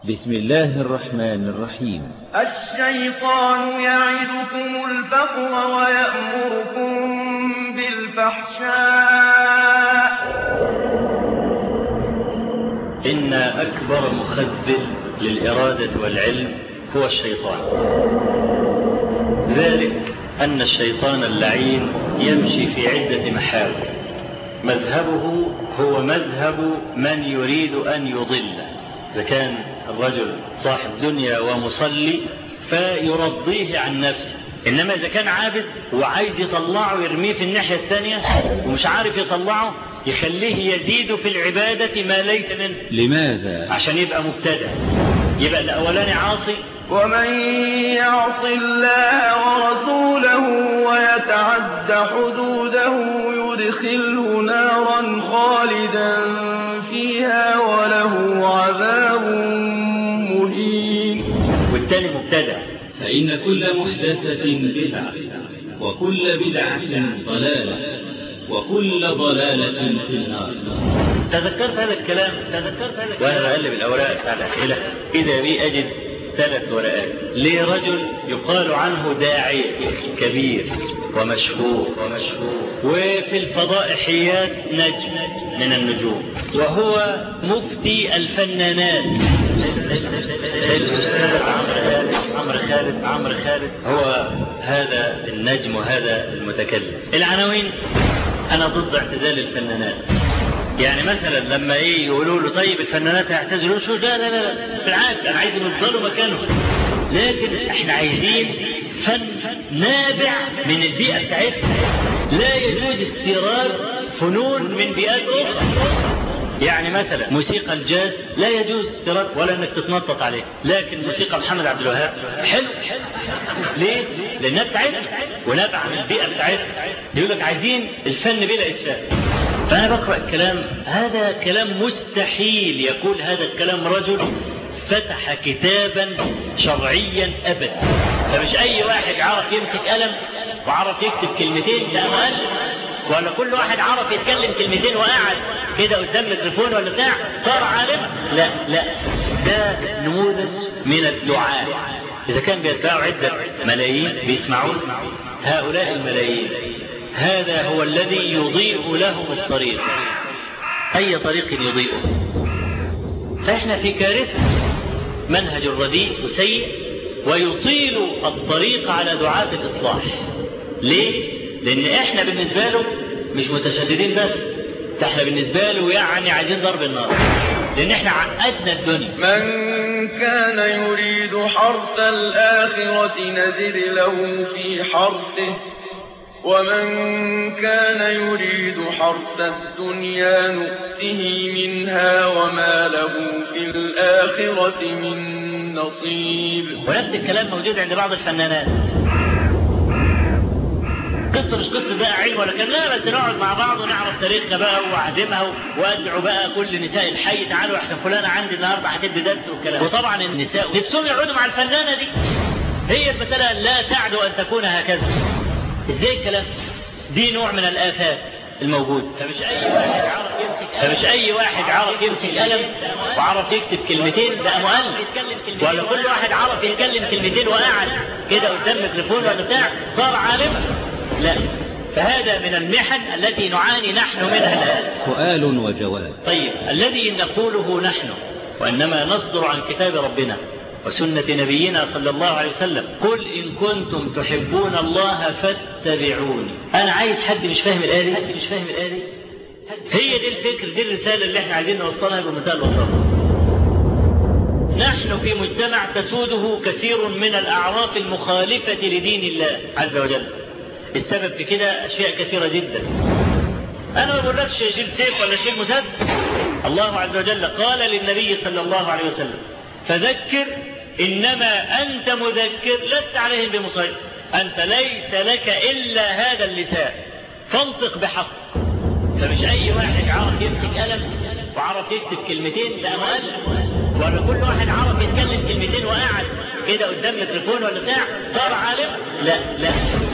بسم الله الرحمن الرحيم الشيطان يعدكم الفقر ويأمركم بالفحشاء إن أكبر مخذل للإرادة والعلم هو الشيطان ذلك أن الشيطان اللعين يمشي في عدة محاور مذهبه هو مذهب من يريد أن يضل إذا كان الرجل صاحب دنيا ومصلي فيرضيه عن نفسه إنما إذا كان عابد وعايز يطلعه يرميه في الناحية الثانية ومش عارف يطلعه يخليه يزيد في العبادة ما ليس منه لماذا عشان يبقى مبتدع يبقى الأولاني عاصي ومن يعص الله ورسوله ويتعد حدوده يدخله نارا خالدا فيها وله عذاب مهين والتاني مبتدع فإن كل محدثة بدعة وكل بدعة ضلالة وكل ضلالة في النار تذكرت هذا الكلام تذكرت هذا الكلام وأنا بقلب الأوراق بتاع الأسئلة إذا بي أجد ثلاث ورقات لرجل يقال عنه داعية كبير ومشهور ومشهور وفي الفضائحيات نجم من النجوم وهو مفتي الفنانات الأستاذ عمرو خالد عمرو خالد عمرو خالد هو هذا النجم وهذا المتكلم العناوين أنا ضد اعتزال الفنانات يعني مثلا لما ايه يقولوا له طيب الفنانات هيعتزلوا شو لا لا لا بالعكس انا عايز يفضلوا مكانهم لكن احنا عايزين فن نابع من البيئه بتاعتنا لا يجوز استيراد فنون من بيئات اخرى يعني مثلا موسيقى الجاز لا يجوز استيراد ولا انك تتنطط عليه لكن موسيقى محمد عبد الوهاب حلو ليه؟ لانها بتاعتنا ونابعه من البيئه بتاعتنا يقول لك عايزين الفن بلا اسفاف فأنا بقرأ الكلام هذا كلام مستحيل يقول هذا الكلام رجل فتح كتابا شرعيا أبدا فمش أي واحد عرف يمسك قلم وعرف يكتب كلمتين ده مؤلف ولا كل واحد عرف يتكلم كلمتين وقعد كده قدام ميكروفون ولا بتاع صار عالم لا لا ده نموذج من الدعاء إذا كان بيتباعوا عدة ملايين بيسمعون هؤلاء الملايين هذا هو الذي يضيء لهم الطريق أي طريق يضيئه فإحنا في كارثة منهج رديء وسيء ويطيل الطريق على دعاة الإصلاح ليه؟ لأن إحنا بالنسبة له مش متشددين بس ده إحنا بالنسبة له يعني عايزين ضرب النار لأن إحنا عقدنا الدنيا من كان يريد حرث الآخرة نزد له في حرثه ومن كان يريد حرث الدنيا نؤته منها وما له في الآخرة من نصيب ونفس الكلام موجود عند بعض الفنانات قصة مش قصة بقى علم ولا كلام لا بس نقعد مع بعض ونعرف تاريخها بقى وأعدمها وأدعو بقى كل نساء الحي تعالوا احسن فلانة عندي النهاردة هتدي درس والكلام وطبعا النساء نفسهم يقعدوا مع الفنانة دي هي المسألة لا تعدو أن تكون هكذا ازاي الكلام دي نوع من الآفات الموجودة فمش أي واحد عرف يمسك فمش أي واحد عرف يمسك قلم وعرف يكتب كلمتين ده مؤلف ولا كل واحد عرف يتكلم كلمتين وقاعد كده قدام ميكروفون ولا بتاع صار عالما لا فهذا من المحن التي نعاني نحن منها الآن سؤال وجواب طيب الذي نقوله نحن وإنما نصدر عن كتاب ربنا وسنة نبينا صلى الله عليه وسلم قل إن كنتم تحبون الله فاتبعوني أنا عايز حد مش فاهم الآية دي حد مش فاهم الآية دي هي دي الفكر دي الرسالة اللي احنا عايزين نوصلها بمنتهى البساطة نحن في مجتمع تسوده كثير من الأعراف المخالفة لدين الله عز وجل السبب في كده أشياء كثيرة جدا أنا ما بقولكش شيل سيف ولا شيل مسد الله عز وجل قال للنبي صلى الله عليه وسلم فذكر إنما أنت مذكر لست عليهم بمسيطر أنت ليس لك إلا هذا اللسان فانطق بحق فمش أي واحد عرف يمسك قلم وعرف يكتب كلمتين ده مؤلف ولا كل واحد عرف يتكلم كلمتين وقاعد كده قدام ميكروفون ولا بتاع صار عالم لا لا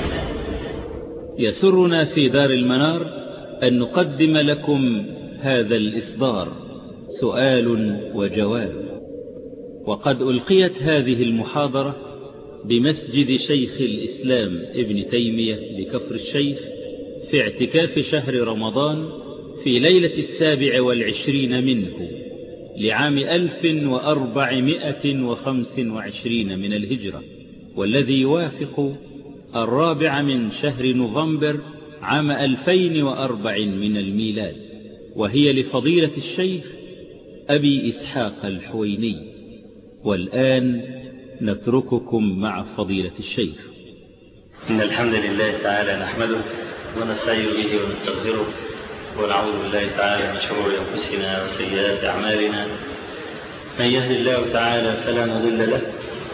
يسرنا في دار المنار أن نقدم لكم هذا الإصدار سؤال وجواب وقد ألقيت هذه المحاضرة بمسجد شيخ الإسلام ابن تيمية بكفر الشيخ في اعتكاف شهر رمضان في ليلة السابع والعشرين منه لعام ألف وأربعمائة وخمس وعشرين من الهجرة والذي يوافق الرابع من شهر نوفمبر عام ألفين وأربع من الميلاد وهي لفضيلة الشيخ أبي إسحاق الحويني والآن نترككم مع فضيلة الشيخ إن الحمد لله تعالى نحمده ونستعين به ونستغفره ونعوذ بالله تعالى من شرور أنفسنا وسيئات أعمالنا من يهد الله تعالى فلا مضل له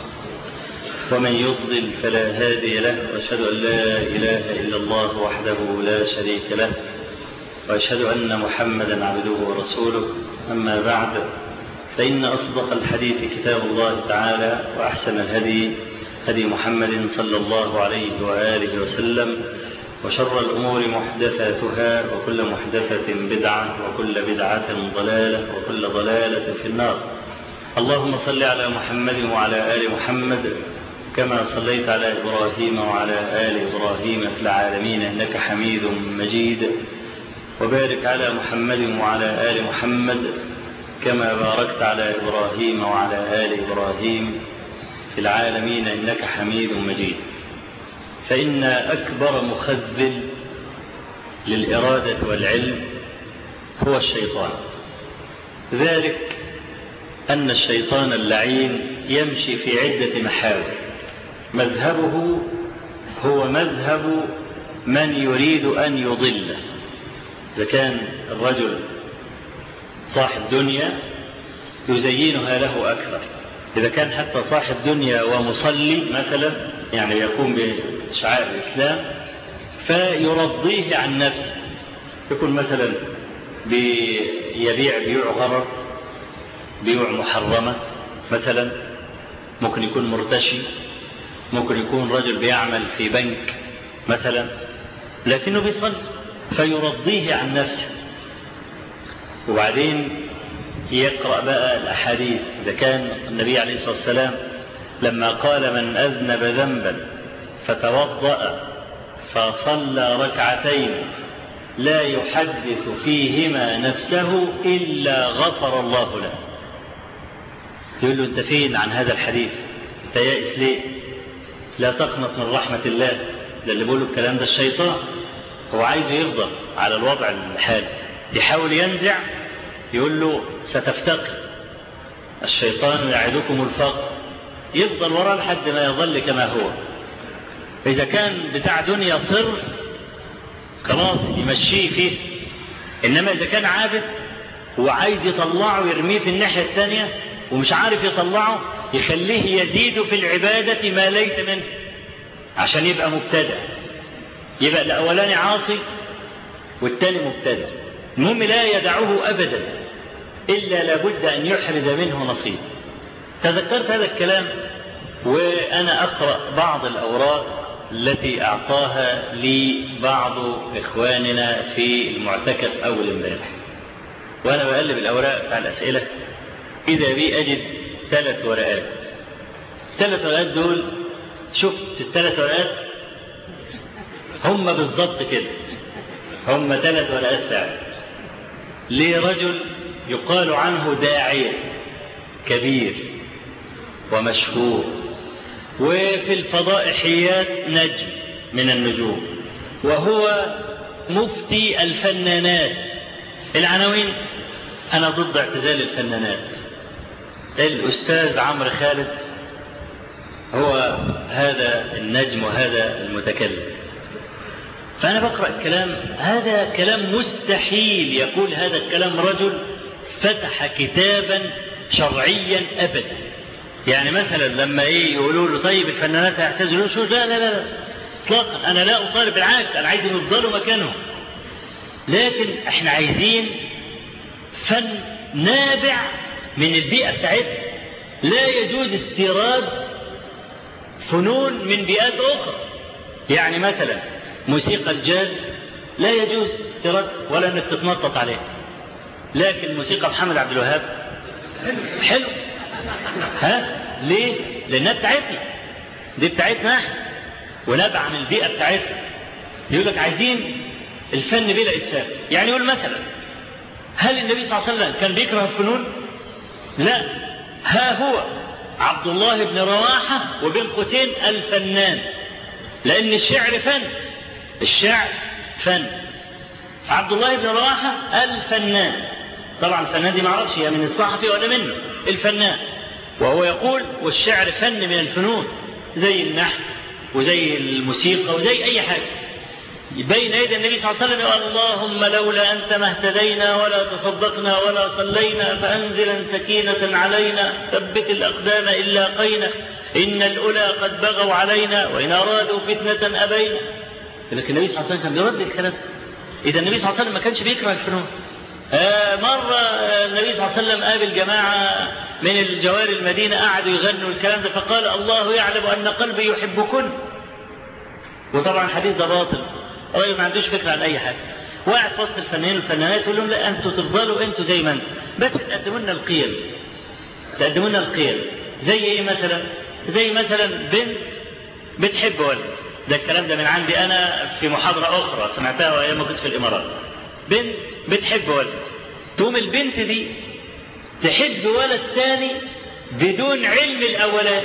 ومن يضلل فلا هادي له واشهد أن لا إله إلا الله وحده لا شريك له وأشهد أن محمدا عبده ورسوله أما بعد فإن أصدق الحديث كتاب الله تعالى وأحسن الهدي هدي محمد صلى الله عليه وآله وسلم وشر الأمور محدثاتها وكل محدثة بدعة وكل بدعة ضلالة وكل ضلالة في النار اللهم صل على محمد وعلى آل محمد كما صليت على إبراهيم وعلى آل إبراهيم في العالمين إنك حميد مجيد وبارك على محمد وعلى آل محمد كما باركت على إبراهيم وعلى آل إبراهيم في العالمين إنك حميد مجيد فإن أكبر مخذل للإرادة والعلم هو الشيطان ذلك أن الشيطان اللعين يمشي في عدة محاور مذهبه هو مذهب من يريد أن يضل إذا كان الرجل صاحب دنيا يزينها له أكثر إذا كان حتى صاحب دنيا ومصلي مثلا يعني يقوم بشعائر الإسلام فيرضيه عن نفسه يكون مثلا بيبيع بيوع غرر بيوع محرمة مثلا ممكن يكون مرتشي ممكن يكون رجل بيعمل في بنك مثلا لكنه بيصلي فيرضيه عن نفسه وبعدين يقرأ بقى الأحاديث إذا كان النبي عليه الصلاة والسلام لما قال من أذنب ذنبا فتوضأ فصلى ركعتين لا يحدث فيهما نفسه إلا غفر الله له يقول له أنت فين عن هذا الحديث أنت يائس ليه لا تقنط من رحمة الله ده اللي بيقوله الكلام ده الشيطان هو عايز يفضل على الوضع الحالي يحاول ينزع يقول له ستفتقي الشيطان يعدكم الفقر يفضل وراه لحد ما يظل كما هو إذا كان بتاع دنيا صرف خلاص يمشيه فيه إنما إذا كان عابد وعايز يطلعه يرميه في الناحية الثانية ومش عارف يطلعه يخليه يزيد في العبادة ما ليس منه عشان يبقى مبتدع يبقى الأولاني عاصي والتاني مبتدع المهم لا يدعه أبدا إلا لابد أن يحرز منه نصيب تذكرت هذا الكلام وأنا أقرأ بعض الأوراق التي أعطاها لي بعض إخواننا في المعتكف أول امبارح وأنا بقلب الأوراق بتاع الأسئلة إذا بي أجد ثلاث ورقات ثلاث ورقات دول شفت الثلاث ورقات هم بالضبط كده هم ثلاث ورقات فعلا لرجل يقال عنه داعية كبير ومشهور وفي الفضائحيات نجم من النجوم وهو مفتي الفنانات العناوين أنا ضد اعتزال الفنانات الأستاذ عمرو خالد هو هذا النجم وهذا المتكلم فأنا بقرأ الكلام هذا كلام مستحيل يقول هذا الكلام رجل فتح كتابا شرعيا أبدا يعني مثلا لما ايه يقولوا له طيب الفنانات هيعتزلوا شو لا لا لا اطلاقا انا لا اطالب بالعكس انا عايز يفضلوا مكانهم لكن احنا عايزين فن نابع من البيئة بتاعتنا لا يجوز استيراد فنون من بيئات أخرى يعني مثلا موسيقى الجاز لا يجوز استيراد ولا انك تتنطط عليه لكن موسيقى محمد عبد الوهاب حلو ها ليه لانها بتاعتنا دي بتاعتنا احنا ونبع من البيئه بتاعتنا يقول لك عايزين الفن بلا اسفاف يعني يقول مثلا هل النبي صلى الله عليه وسلم كان بيكره الفنون لا ها هو عبد الله بن رواحه وبين قوسين الفنان لان الشعر فن الشعر فن عبد الله بن رواحه الفنان طبعا الفنان دي ما اعرفش هي من الصحفي ولا منه الفنان وهو يقول والشعر فن من الفنون زي النحت وزي الموسيقى وزي اي حاجه بين يدي النبي صلى الله عليه وسلم يقول اللهم لولا انت ما اهتدينا ولا تصدقنا ولا صلينا فانزلا سكينه علينا ثبت الاقدام ان لاقينا ان الاولى قد بغوا علينا وان ارادوا فتنه ابينا لكن النبي صلى الله عليه وسلم كان بيرد الكلام اذا النبي صلى الله عليه وسلم ما كانش بيكره الفنون آه مرة النبي صلى الله عليه وسلم قابل جماعة من الجوار المدينة قعدوا يغنوا الكلام ده فقال الله يعلم أن قلبي يحبكن وطبعا الحديث ده باطل الراجل ما عندوش فكرة عن أي حاجة وقعد في وسط الفنانين والفنانات يقول لهم لا أنتوا تفضلوا أنتوا زي ما أنتوا بس تقدموا لنا القيم تقدموا لنا القيم زي إيه مثلا؟ زي مثلا بنت بتحب ولد ده الكلام ده من عندي أنا في محاضرة أخرى سمعتها أيام ما كنت في الإمارات بنت بتحب ولد تقوم البنت دي تحب ولد تاني بدون علم الأولاني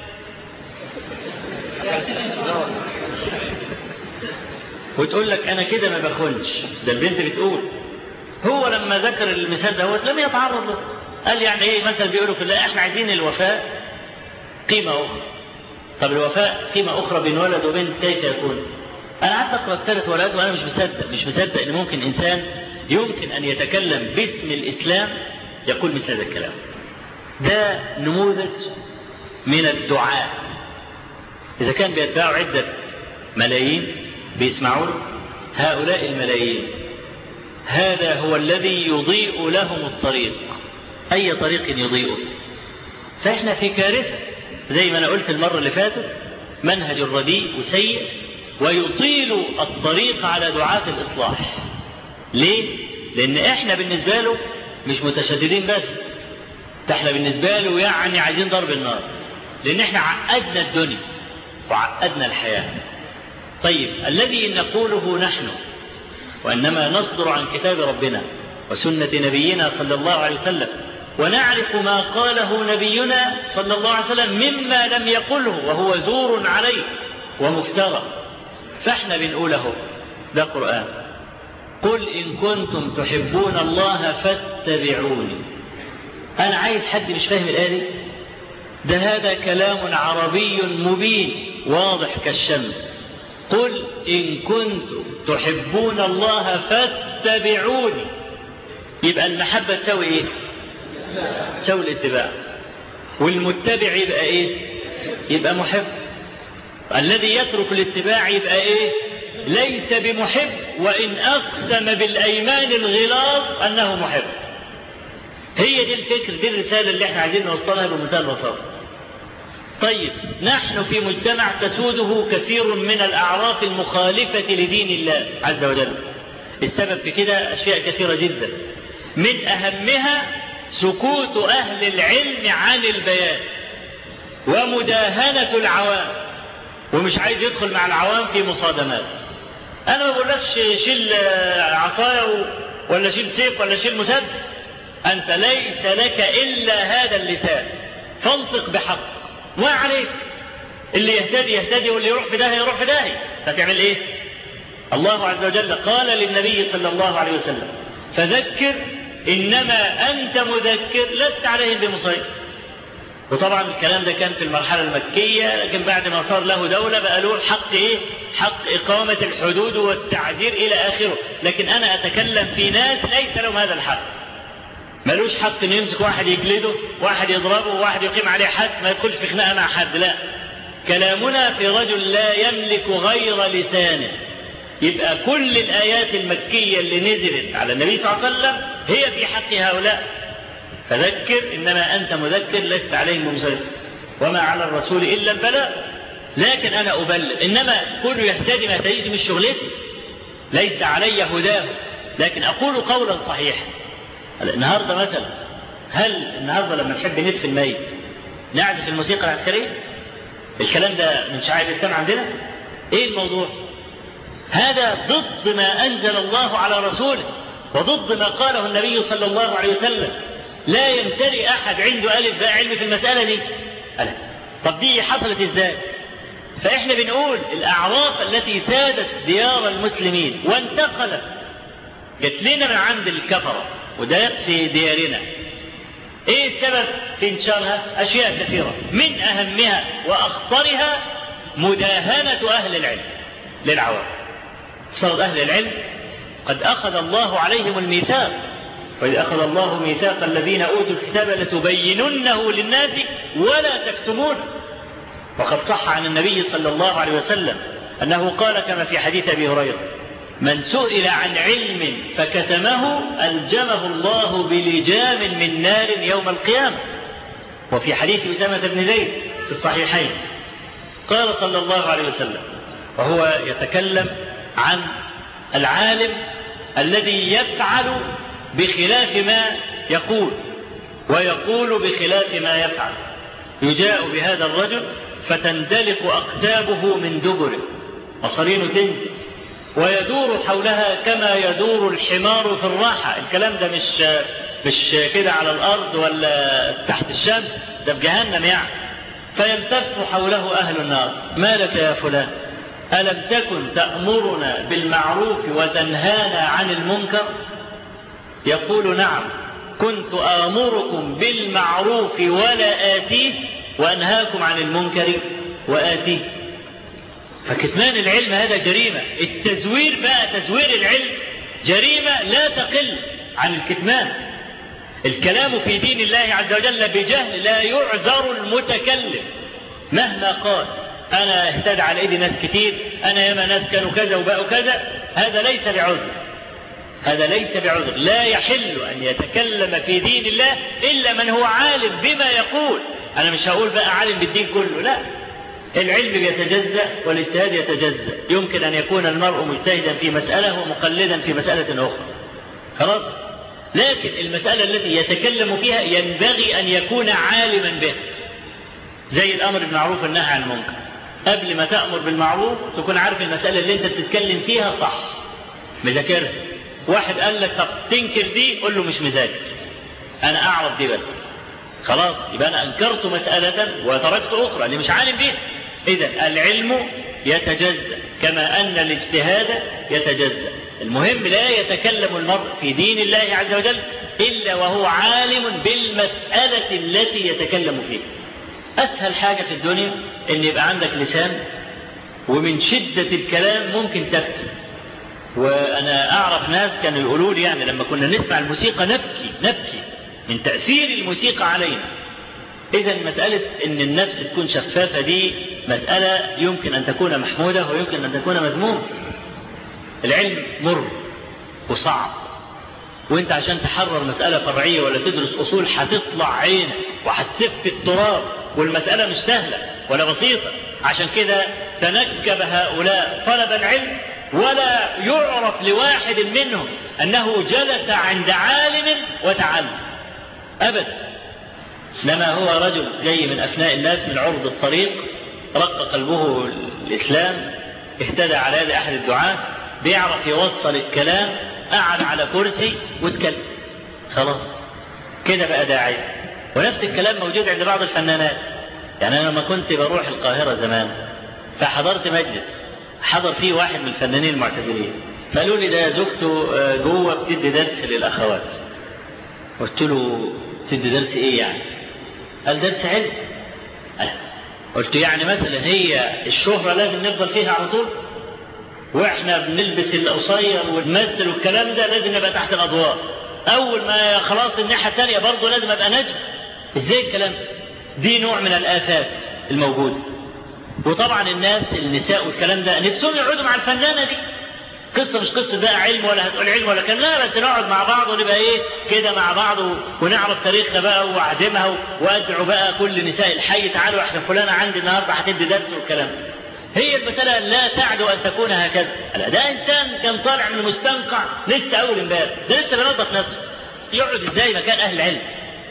وتقول لك انا كده ما بخونش ده البنت بتقول هو لما ذكر المثال دوت لم يتعرض له قال يعني ايه مثلا بيقولوا كده احنا عايزين الوفاء قيمه اخرى طب الوفاء قيمه اخرى بين ولد وبنت كيف يكون انا قعدت اقرا الثلاث ولاد وانا مش مصدق مش مصدق ان ممكن انسان يمكن ان يتكلم باسم الاسلام يقول مثل هذا الكلام ده نموذج من الدعاء اذا كان بيتباعوا عده ملايين بيسمعون هؤلاء الملايين هذا هو الذي يضيء لهم الطريق أي طريق يضيئه فإحنا في كارثة زي ما أنا قلت المرة اللي فاتت منهج رديء وسيء ويطيل الطريق على دعاة الإصلاح ليه؟ لأن إحنا بالنسبة له مش متشددين بس ده إحنا بالنسبة له يعني عايزين ضرب النار لأن إحنا عقدنا الدنيا وعقدنا الحياة طيب الذي نقوله نحن وانما نصدر عن كتاب ربنا وسنه نبينا صلى الله عليه وسلم ونعرف ما قاله نبينا صلى الله عليه وسلم مما لم يقله وهو زور عليه ومفترى فاحنا بنقوله ده قران قل ان كنتم تحبون الله فاتبعوني انا عايز حد مش فاهم الايه دي ده هذا كلام عربي مبين واضح كالشمس قل إن كنتم تحبون الله فاتبعوني يبقى المحبة تساوي إيه؟ تساوي الاتباع والمتبع يبقى إيه؟ يبقى محب الذي يترك الاتباع يبقى إيه؟ ليس بمحب وإن أقسم بالأيمان الغلاظ أنه محب هي دي الفكر دي الرسالة اللي احنا عايزين نوصلها بمنتهى البساطة طيب نحن في مجتمع تسوده كثير من الأعراف المخالفة لدين الله عز وجل السبب في كده أشياء كثيرة جدا من أهمها سكوت أهل العلم عن البيان ومداهنة العوام ومش عايز يدخل مع العوام في مصادمات أنا ما بقولكش شيل عصاية ولا شيل سيف ولا شيل مسدس أنت ليس لك إلا هذا اللسان فانطق بحق ما عليك اللي يهتدي يهتدي واللي يروح في داهية يروح في داهية فتعمل ايه الله عز وجل قال للنبي صلى الله عليه وسلم فذكر انما انت مذكر لست عليهم بمسيطر وطبعا الكلام ده كان في المرحله المكيه لكن بعد ما صار له دوله بقى له حق ايه حق اقامه الحدود والتعذير الى اخره لكن انا اتكلم في ناس ليس لهم هذا الحق ملوش حق انه يمسك واحد يجلده واحد يضربه وواحد يقيم عليه حد ما يدخلش في خناقه مع حد لا كلامنا في رجل لا يملك غير لسانه يبقى كل الايات المكيه اللي نزلت على النبي صلى الله عليه وسلم هي في حق هؤلاء فذكر انما انت مذكر لست عليهم بمسيطر وما على الرسول الا البلاغ لكن انا ابلغ انما كل يهتدي ما يهتدي مش شغلتي ليس علي هداه لكن اقول قولا صحيحا النهارده مثلا هل النهارده لما نحب ندفن ميت نعزف الموسيقى العسكريه الكلام ده من شعائر الاسلام عندنا ايه الموضوع هذا ضد ما انزل الله على رسوله وضد ما قاله النبي صلى الله عليه وسلم لا يمتلئ احد عنده الف باء علم في المساله دي ألا. طب دي حصلت ازاي فاحنا بنقول الاعراف التي سادت ديار المسلمين وانتقلت جت لنا من عند الكفره وده في ديارنا ايه السبب في انشارها اشياء كثيره من اهمها واخطرها مداهنه اهل العلم للعوام صار اهل العلم قد اخذ الله عليهم الميثاق وإذ أخذ الله ميثاق الذين أوتوا الكتاب لتبيننه للناس ولا تكتمونه وقد صح عن النبي صلى الله عليه وسلم أنه قال كما في حديث أبي هريرة من سئل عن علم فكتمه ألجمه الله بلجام من نار يوم القيامة وفي حديث أسامة بن زيد في الصحيحين قال صلى الله عليه وسلم وهو يتكلم عن العالم الذي يفعل بخلاف ما يقول ويقول بخلاف ما يفعل يجاء بهذا الرجل فتندلق أقتابه من دبره مصارينه تنزل ويدور حولها كما يدور الحمار في الراحة الكلام ده مش مش كده على الأرض ولا تحت الشمس ده في جهنم يعني فيلتف حوله أهل النار ما لك يا فلان ألم تكن تأمرنا بالمعروف وتنهانا عن المنكر يقول نعم كنت آمركم بالمعروف ولا آتيه وأنهاكم عن المنكر وآتيه فكتمان العلم هذا جريمة التزوير بقى تزوير العلم جريمة لا تقل عن الكتمان الكلام في دين الله عز وجل بجهل لا يعذر المتكلم مهما قال أنا اهتدى على إيدي ناس كتير أنا ياما ناس كانوا كذا وبقوا كذا هذا ليس بعذر هذا ليس بعذر لا يحل أن يتكلم في دين الله إلا من هو عالم بما يقول أنا مش هقول بقى عالم بالدين كله لا العلم بيتجزأ والاجتهاد يتجزأ يمكن أن يكون المرء مجتهدا في مسألة ومقلدا في مسألة أخرى خلاص لكن المسألة التي يتكلم فيها ينبغي أن يكون عالما بها زي الأمر بالمعروف والنهي عن المنكر قبل ما تأمر بالمعروف تكون عارف المسألة اللي أنت بتتكلم فيها صح مذاكرها واحد قال لك طب تنكر دي قول له مش مذاكر أنا أعرف دي بس خلاص يبقى أنا أنكرت مسألة وتركت أخرى اللي مش عالم بيها إذا العلم يتجزأ كما أن الاجتهاد يتجزأ المهم لا يتكلم المرء في دين الله عز وجل إلا وهو عالم بالمسألة التي يتكلم فيها أسهل حاجة في الدنيا أن يبقى عندك لسان ومن شدة الكلام ممكن تبكي وأنا أعرف ناس كانوا يقولوا لي يعني لما كنا نسمع الموسيقى نبكي نبكي من تأثير الموسيقى علينا إذا مسألة أن النفس تكون شفافة دي مسألة يمكن أن تكون محمودة ويمكن أن تكون مذمومة العلم مر وصعب وانت عشان تحرر مسألة فرعية ولا تدرس أصول هتطلع عينك وهتسف التراب والمسألة مش سهلة ولا بسيطة عشان كده تنكب هؤلاء طلب العلم ولا يعرف لواحد منهم أنه جلس عند عالم وتعلم أبدا لما هو رجل جاي من أثناء الناس من عرض الطريق رق قلبه الإسلام اهتدى على يد أحد الدعاة بيعرف يوصل الكلام قعد على كرسي واتكلم خلاص كده بقى داعية ونفس الكلام موجود عند بعض الفنانات يعني أنا لما كنت بروح القاهرة زمان فحضرت مجلس حضر فيه واحد من الفنانين المعتزلين فقالوا لي ده زوجته جوه بتدي درس للأخوات قلت له تدي درس إيه يعني قال درس علم قلت يعني مثلا هي الشهرة لازم نفضل فيها على طول واحنا بنلبس القصير ونمثل والكلام ده لازم نبقى تحت الاضواء اول ما خلاص الناحيه الثانيه برضه لازم ابقى نجم ازاي الكلام دي نوع من الافات الموجوده وطبعا الناس النساء والكلام ده نفسهم يقعدوا مع الفنانه دي قصه مش قصه بقى علم ولا هتقول علم ولا كلام لا بس نقعد مع بعض ونبقى ايه كده مع بعض ونعرف تاريخنا بقى واعدمها وادعو بقى كل نساء الحي تعالوا احسن فلانه عندي النهارده هتدي درس والكلام ده هي المسألة لا تعدو أن تكون هكذا لا ده إنسان كان طالع من المستنقع لسه أول امبارح ده لسه بينظف نفسه يقعد إزاي مكان أهل العلم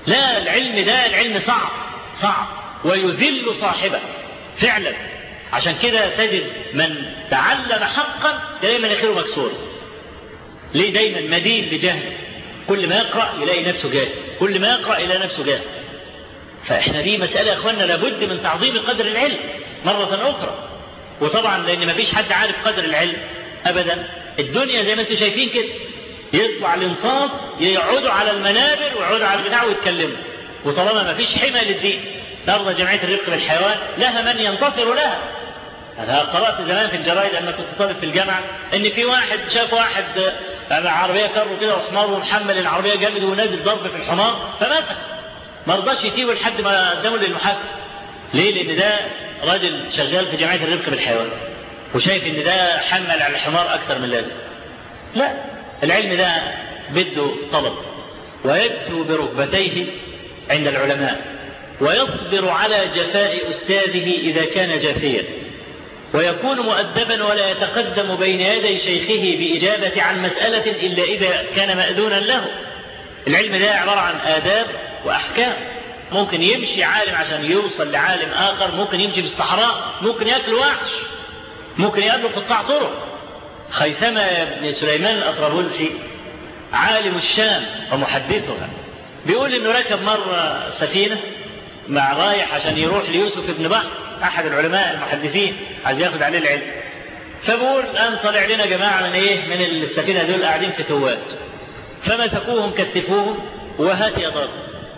لا العلم ده العلم صعب صعب ويذل صاحبه فعلا عشان كده تجد من تعلم حقا تلاقي مناخيره مكسوره ليه دايما مدين بجهل كل ما يقرا يلاقي نفسه جاهل كل ما يقرا يلاقي نفسه جاهل فاحنا دي مساله يا اخواننا لابد من تعظيم قدر العلم مره اخرى وطبعا لان ما فيش حد عارف قدر العلم ابدا الدنيا زي ما انتم شايفين كده يطلع الانصاف يقعدوا على المنابر ويقعدوا على البتاع ويتكلموا وطالما ما فيش حمى للدين ترضى جمعيه الرفق بالحيوان لها من ينتصر لها أنا قرأت زمان في الجرايد لما كنت طالب في الجامعة إن في واحد شاف واحد عربية كارو كده وحمار ومحمل العربية جامد ونازل ضرب في الحمار فمسك ما رضاش يسيبه لحد ما قدمه للمحاكم. ليه؟ لأن ده راجل شغال في جمعية الرفق بالحيوان وشايف إن ده حمل على الحمار أكتر من لازم. لا العلم ده بده طلب ويكسو بركبتيه عند العلماء ويصبر على جفاء أستاذه إذا كان جافيا ويكون مؤدبا ولا يتقدم بين يدي شيخه بإجابة عن مسألة إلا إذا كان مأذونا له العلم ده عبارة عن آداب وأحكام ممكن يمشي عالم عشان يوصل لعالم آخر ممكن يمشي في الصحراء ممكن يأكل وحش ممكن يقابله قطاع طرق خيثمة بن سليمان الأطرابلسي عالم الشام ومحدثها بيقول انه ركب مرة سفينة مع رايح عشان يروح ليوسف بن بحر احد العلماء المحدثين عايز ياخد عليه العلم فبقول قام طلع لنا جماعه من ايه من السفينه دول قاعدين في توات فمسكوهم كتفوهم وهات يا ضرب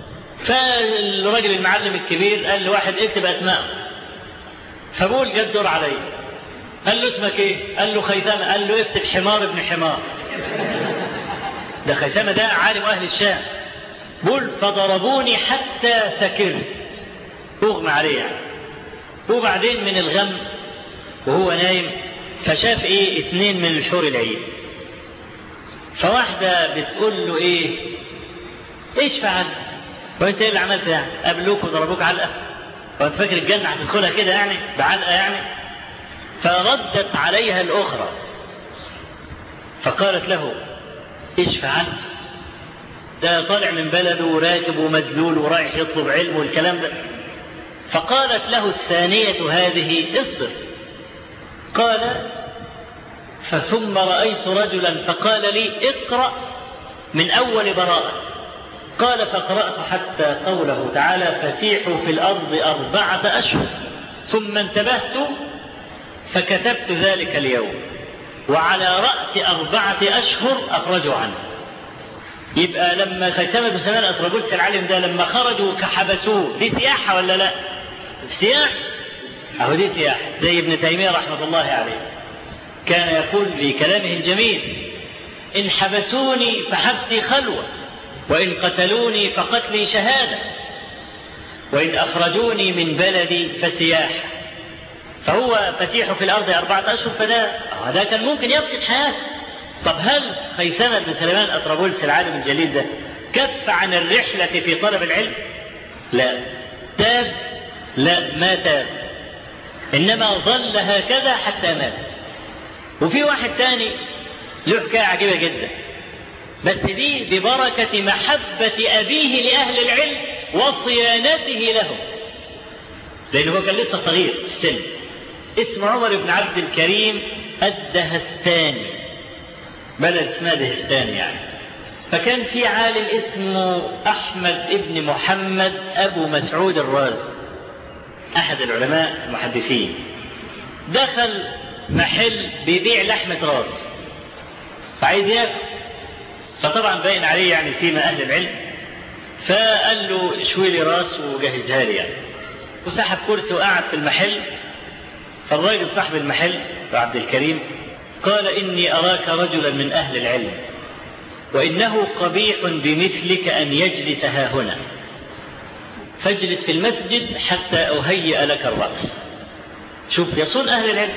فالراجل المعلم الكبير قال لواحد اكتب اسماء فبقول جد دور عليا قال له اسمك ايه؟ قال له خيثمه قال له اكتب حمار ابن حمار ده خيثمه ده عالم اهل الشام بقول فضربوني حتى سكرت اغمى عليه يعني وبعدين من الغم وهو نايم فشاف ايه اتنين من الحور العين فواحدة بتقول له ايه ايش فعلت وانت ايه اللي عملت يعني قابلوك وضربوك علقة وانت فاكر الجنة هتدخلها كده يعني بعلقة يعني فردت عليها الاخرى فقالت له ايش فعلت ده طالع من بلده وراكب ومذلول ورايح يطلب علم والكلام ده فقالت له الثانية هذه اصبر قال فثم رأيت رجلا فقال لي اقرأ من أول براءة قال فقرأت حتى قوله تعالى فسيحوا في الأرض أربعة أشهر ثم انتبهت فكتبت ذلك اليوم وعلى رأس أربعة أشهر أخرجوا عنه يبقى لما خيثمة بن سلمان أطرابلس العالم ده لما خرجوا كحبسوه دي سياحة ولا لا؟ سياح أهو دي سياح زي ابن تيمية رحمة الله عليه كان يقول في كلامه الجميل إن حبسوني فحبسي خلوة وإن قتلوني فقتلي شهادة وإن أخرجوني من بلدي فسياحة فهو فتيح في الأرض أربعة أشهر فده هذا كان ممكن يفقد حياته طب هل خيثمة بن سليمان أطرابلس العالم الجليل ده كف عن الرحلة في طلب العلم؟ لا تاب لا ما تاب إنما ظل هكذا حتى مات وفي واحد تاني له حكاية عجيبة جدا بس دي ببركة محبة أبيه لأهل العلم وصيانته لهم لأنه هو كان لسه صغير في السن اسمه عمر بن عبد الكريم الدهستاني بلد اسمها دهستان يعني فكان في عالم اسمه أحمد ابن محمد أبو مسعود الرازي أحد العلماء المحدثين دخل محل بيبيع لحمة راس فعايز ياكل فطبعا باين عليه يعني سيما أهل العلم فقال له شوي لي راس وجهزها لي يعني وسحب كرسي وقعد في المحل فالراجل صاحب المحل عبد الكريم قال إني أراك رجلا من أهل العلم وإنه قبيح بمثلك أن يجلس ها هنا فاجلس في المسجد حتى أهيئ لك الرأس شوف يصون أهل العلم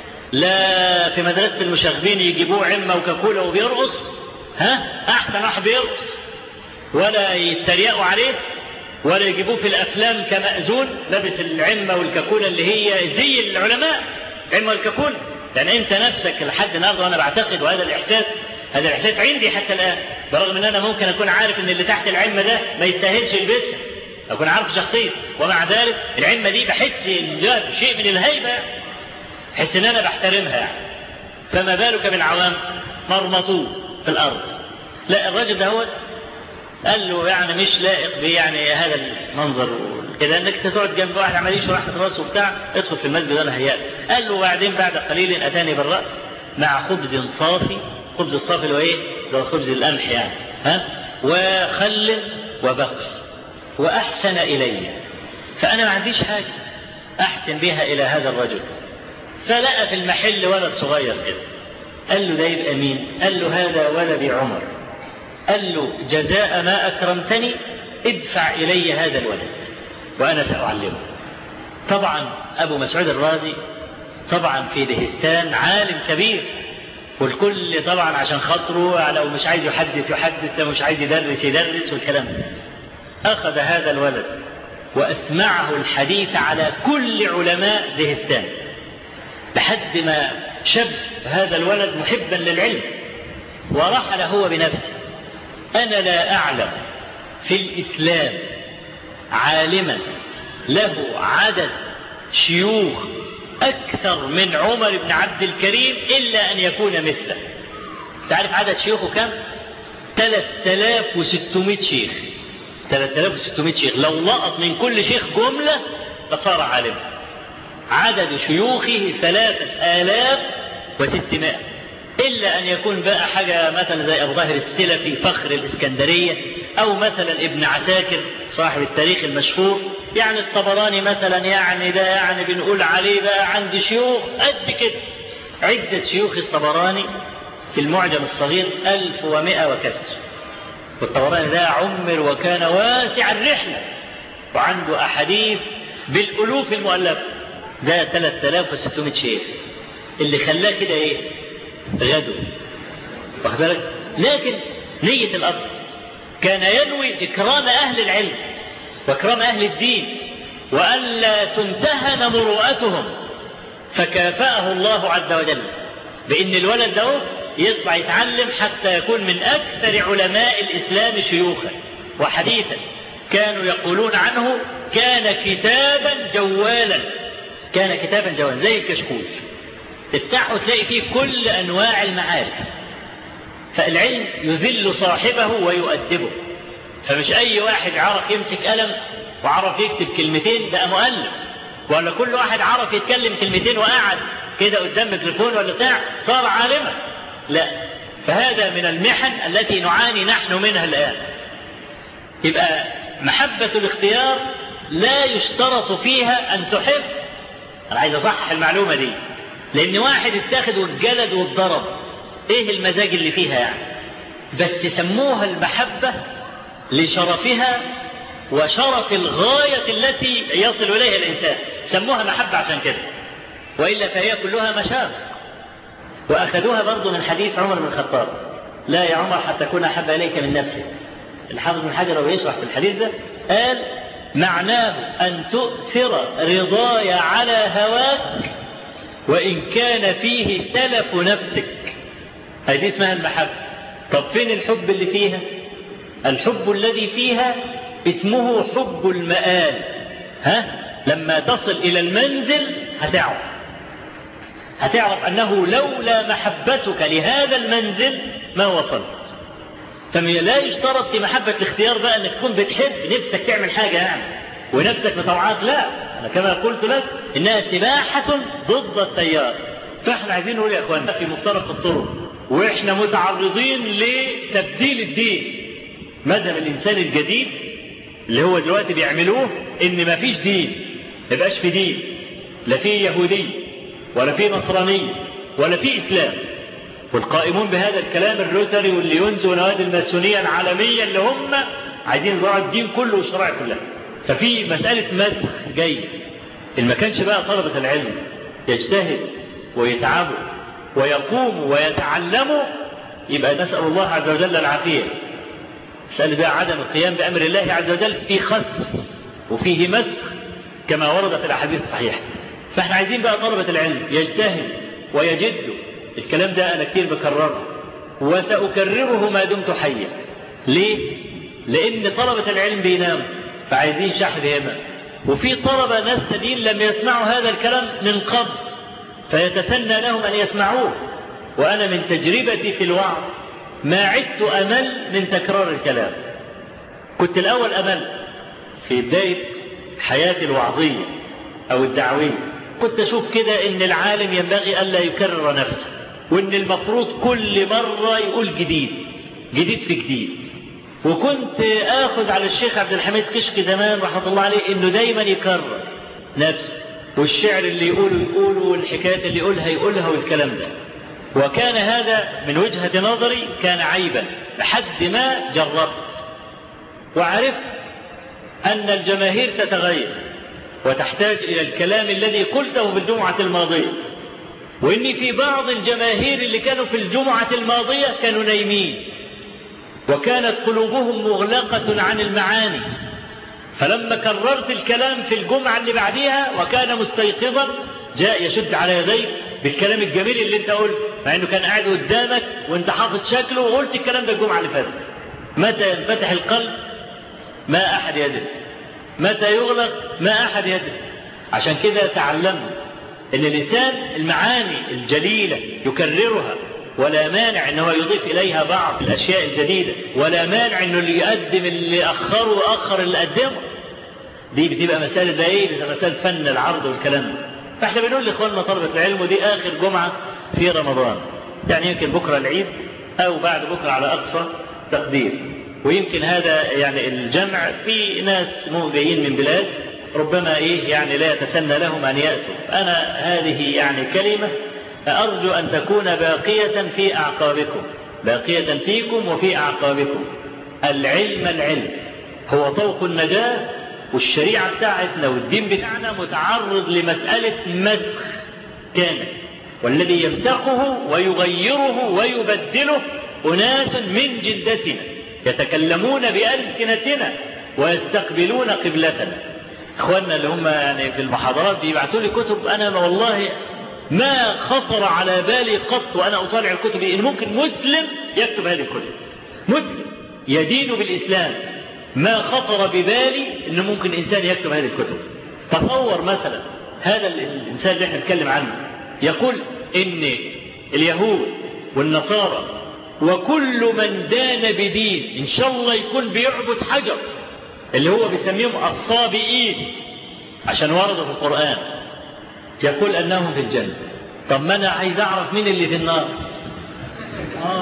لا في مدرسة المشاغبين يجيبوه عمة وكاكولا وبيرقص ها أحسن واحد بيرقص ولا يتريقوا عليه ولا يجيبوه في الأفلام كمأذون لابس العمة والكاكولا اللي هي زي العلماء العمة والكاكولا لأن أنت نفسك لحد النهارده وأنا بعتقد وهذا الإحساس هذا الإحساس عندي حتى الآن برغم ان انا ممكن اكون عارف ان اللي تحت العلم ده ما يستاهلش يلبسها اكون عارف شخصيته ومع ذلك العلمه دي بحس ان شيء من الهيبه بحس ان انا بحترمها يعني فما بالك بالعوام مرمطوه في الارض لا الراجل ده هو قال له يعني مش لائق يعني هذا المنظر كده انك تقعد جنب واحد عمال يشرح واحد راسه وبتاع ادخل في المسجد انا هيأ قال له وبعدين بعد قليل اتاني بالراس مع خبز صافي خبز الصافي اللي هو ايه؟ اللي هو خبز القمح يعني ها وخل وبقر واحسن الي فانا ما عنديش حاجه احسن بها الى هذا الرجل فلقى في المحل ولد صغير كده قال له ده يبقى مين؟ قال له هذا ولدي عمر قال له جزاء ما أكرمتني ادفع إلي هذا الولد وأنا سأعلمه طبعا أبو مسعود الرازي طبعا في دهستان عالم كبير والكل طبعا عشان خاطره لو مش عايز يحدث يحدث لو مش عايز يدرس يدرس والكلام ده أخذ هذا الولد وأسمعه الحديث على كل علماء دهستان لحد ما شب هذا الولد محبا للعلم ورحل هو بنفسه أنا لا أعلم في الإسلام عالما له عدد شيوخ أكثر من عمر بن عبد الكريم إلا أن يكون مثله تعرف عدد شيوخه كم؟ 3600 شيخ 3600 شيخ لو لقط من كل شيخ جملة فصار عالما عدد شيوخه ثلاثة آلاف وستمائة إلا أن يكون بقى حاجة مثلا زي أبو ظاهر السلفي فخر الإسكندرية أو مثلا ابن عساكر صاحب التاريخ المشهور يعني الطبراني مثلا يعني ده يعني بنقول عليه بقى عند شيوخ قد كده عدة شيوخ الطبراني في المعجم الصغير ألف ومائة وكسر والطبراني ده عمر وكان واسع الرحلة وعنده أحاديث بالألوف المؤلفة ده 3600 شيخ اللي خلاه كده ايه غدو واخد بالك لكن نية الأب كان ينوي إكرام أهل العلم وإكرام أهل الدين وألا تمتهن مروءتهم فكافأه الله عز وجل بأن الولد ده يطلع يتعلم حتى يكون من أكثر علماء الإسلام شيوخا وحديثا كانوا يقولون عنه كان كتابا جوالا كان كتابا جوالا زي الكشكول تفتحه تلاقي فيه كل أنواع المعارف فالعلم يذل صاحبه ويؤدبه فمش أي واحد عرف يمسك قلم وعرف يكتب كلمتين ده مؤلف ولا كل واحد عرف يتكلم كلمتين وقعد كده قدام ميكروفون ولا بتاع صار عالما لا فهذا من المحن التي نعاني نحن منها الآن يبقى محبة الاختيار لا يشترط فيها أن تحب أنا عايز أصحح المعلومة دي لأن واحد اتاخد والجلد والضرب إيه المزاج اللي فيها يعني بس سموها المحبة لشرفها وشرف الغاية التي يصل إليها الإنسان سموها محبة عشان كده وإلا فهي كلها مشاق وأخذوها برضو من حديث عمر بن الخطاب لا يا عمر حتى تكون أحب إليك من نفسك الحافظ بن حجر وهو يشرح في الحديث ده قال معناه أن تؤثر رضاي على هواك وإن كان فيه تلف نفسك هذه اسمها المحبة طب فين الحب اللي فيها الحب الذي فيها اسمه حب المآل ها لما تصل إلى المنزل هتعرف هتعرف أنه لولا محبتك لهذا المنزل ما وصلت فلا يشترط في محبة الاختيار بقى أنك تكون بتحب نفسك تعمل حاجة يعني ونفسك مطوعات لا أنا كما قلت لك إنها سباحة ضد التيار فإحنا عايزين نقول يا أخوانا في مفترق الطرق وإحنا متعرضين لتبديل الدين مذهب الإنسان الجديد اللي هو دلوقتي بيعملوه إن ما فيش دين ما يبقاش في دين لا في يهودي ولا في نصراني ولا في إسلام والقائمون بهذا الكلام الروتري والليونز ونوادي الماسونية العالمية اللي هم عايزين يضيعوا الدين كله والشرائع كلها ففي مسألة مسخ جاي إن ما كانش بقى طلبة العلم يجتهد ويتعبوا ويقوموا ويتعلموا يبقى نسأل الله عز وجل العافية مسألة بقى عدم القيام بأمر الله عز وجل في خس وفيه مسخ كما ورد في الأحاديث الصحيحة فاحنا عايزين بقى طلبة العلم يجتهد ويجدوا الكلام ده أنا كتير بكرره وسأكرره ما دمت حيا ليه؟ لأن طلبة العلم بيناموا فعايزين شحذ هنا وفي طلبة ناس تانيين لم يسمعوا هذا الكلام من قبل فيتسنى لهم أن يسمعوه وأنا من تجربتي في الوعظ ما عدت أمل من تكرار الكلام كنت الأول أمل في بداية حياتي الوعظية أو الدعوية كنت أشوف كده إن العالم ينبغي ألا يكرر نفسه وإن المفروض كل مرة يقول جديد جديد في جديد وكنت آخذ على الشيخ عبد الحميد كشك زمان رحمة الله عليه إنه دايما يكرر نفسه والشعر اللي يقوله يقوله والحكايات اللي يقولها يقولها والكلام ده وكان هذا من وجهة نظري كان عيبا لحد ما جربت وعرفت أن الجماهير تتغير وتحتاج إلى الكلام الذي قلته في الجمعة الماضية وإن في بعض الجماهير اللي كانوا في الجمعة الماضية كانوا نايمين وكانت قلوبهم مغلقة عن المعاني فلما كررت الكلام في الجمعة اللي بعديها وكان مستيقظا جاء يشد على يديك بالكلام الجميل اللي انت قلت مع انه كان قاعد قدامك وانت حافظ شكله وقلت الكلام ده الجمعة اللي فاتت متى ينفتح القلب ما احد يدري متى يغلق ما احد يدري عشان كده تعلمنا ان الانسان المعاني الجليلة يكررها ولا مانع ان هو يضيف اليها بعض الاشياء الجديدة ولا مانع انه اللي يقدم اللي اخره واخر اللي قدمه دي بتبقى مسألة ده ايه بتبقى مسألة فن العرض والكلام ده فاحنا بنقول لاخواننا طلبة العلم ودي اخر جمعة في رمضان يعني يمكن بكرة العيد او بعد بكرة على اقصى تقدير ويمكن هذا يعني الجمع في ناس مو جايين من بلاد ربما ايه يعني لا يتسنى لهم ان ياتوا انا هذه يعني كلمه ارجو ان تكون باقيه في اعقابكم باقيه فيكم وفي اعقابكم العلم العلم هو طوق النجاه والشريعه بتاعتنا والدين بتاعنا متعرض لمساله مسخ كامل والذي يمسخه ويغيره ويبدله اناس من جلدتنا يتكلمون بألسنتنا ويستقبلون قبلتنا اخواننا اللي هم يعني في المحاضرات بيبعتوا لي كتب انا والله ما خطر على بالي قط وانا اطالع الكتب ان ممكن مسلم يكتب هذه الكتب مسلم يدين بالاسلام ما خطر ببالي انه ممكن انسان يكتب هذه الكتب تصور مثلا هذا الانسان اللي احنا بنتكلم عنه يقول ان اليهود والنصارى وكل من دان بدين ان شاء الله يكون بيعبد حجر اللي هو بيسميهم الصابئين عشان وردوا في القرآن يقول أنهم في الجنة طب ما أنا عايز أعرف مين اللي في النار آه.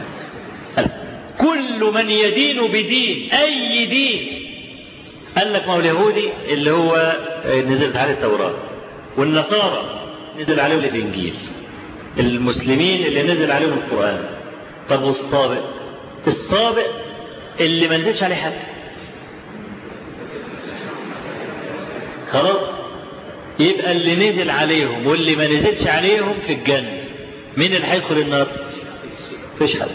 كل من يدين بدين أي دين قال لك ما هو اليهودي اللي هو نزلت عليه التوراة والنصارى نزل عليهم الإنجيل المسلمين اللي نزل عليهم القرآن طب والصابئ الصابئ اللي ما نزلش عليه حاجة خلاص يبقى اللي نزل عليهم واللي ما نزلش عليهم في الجنة مين اللي هيدخل النار فيش حد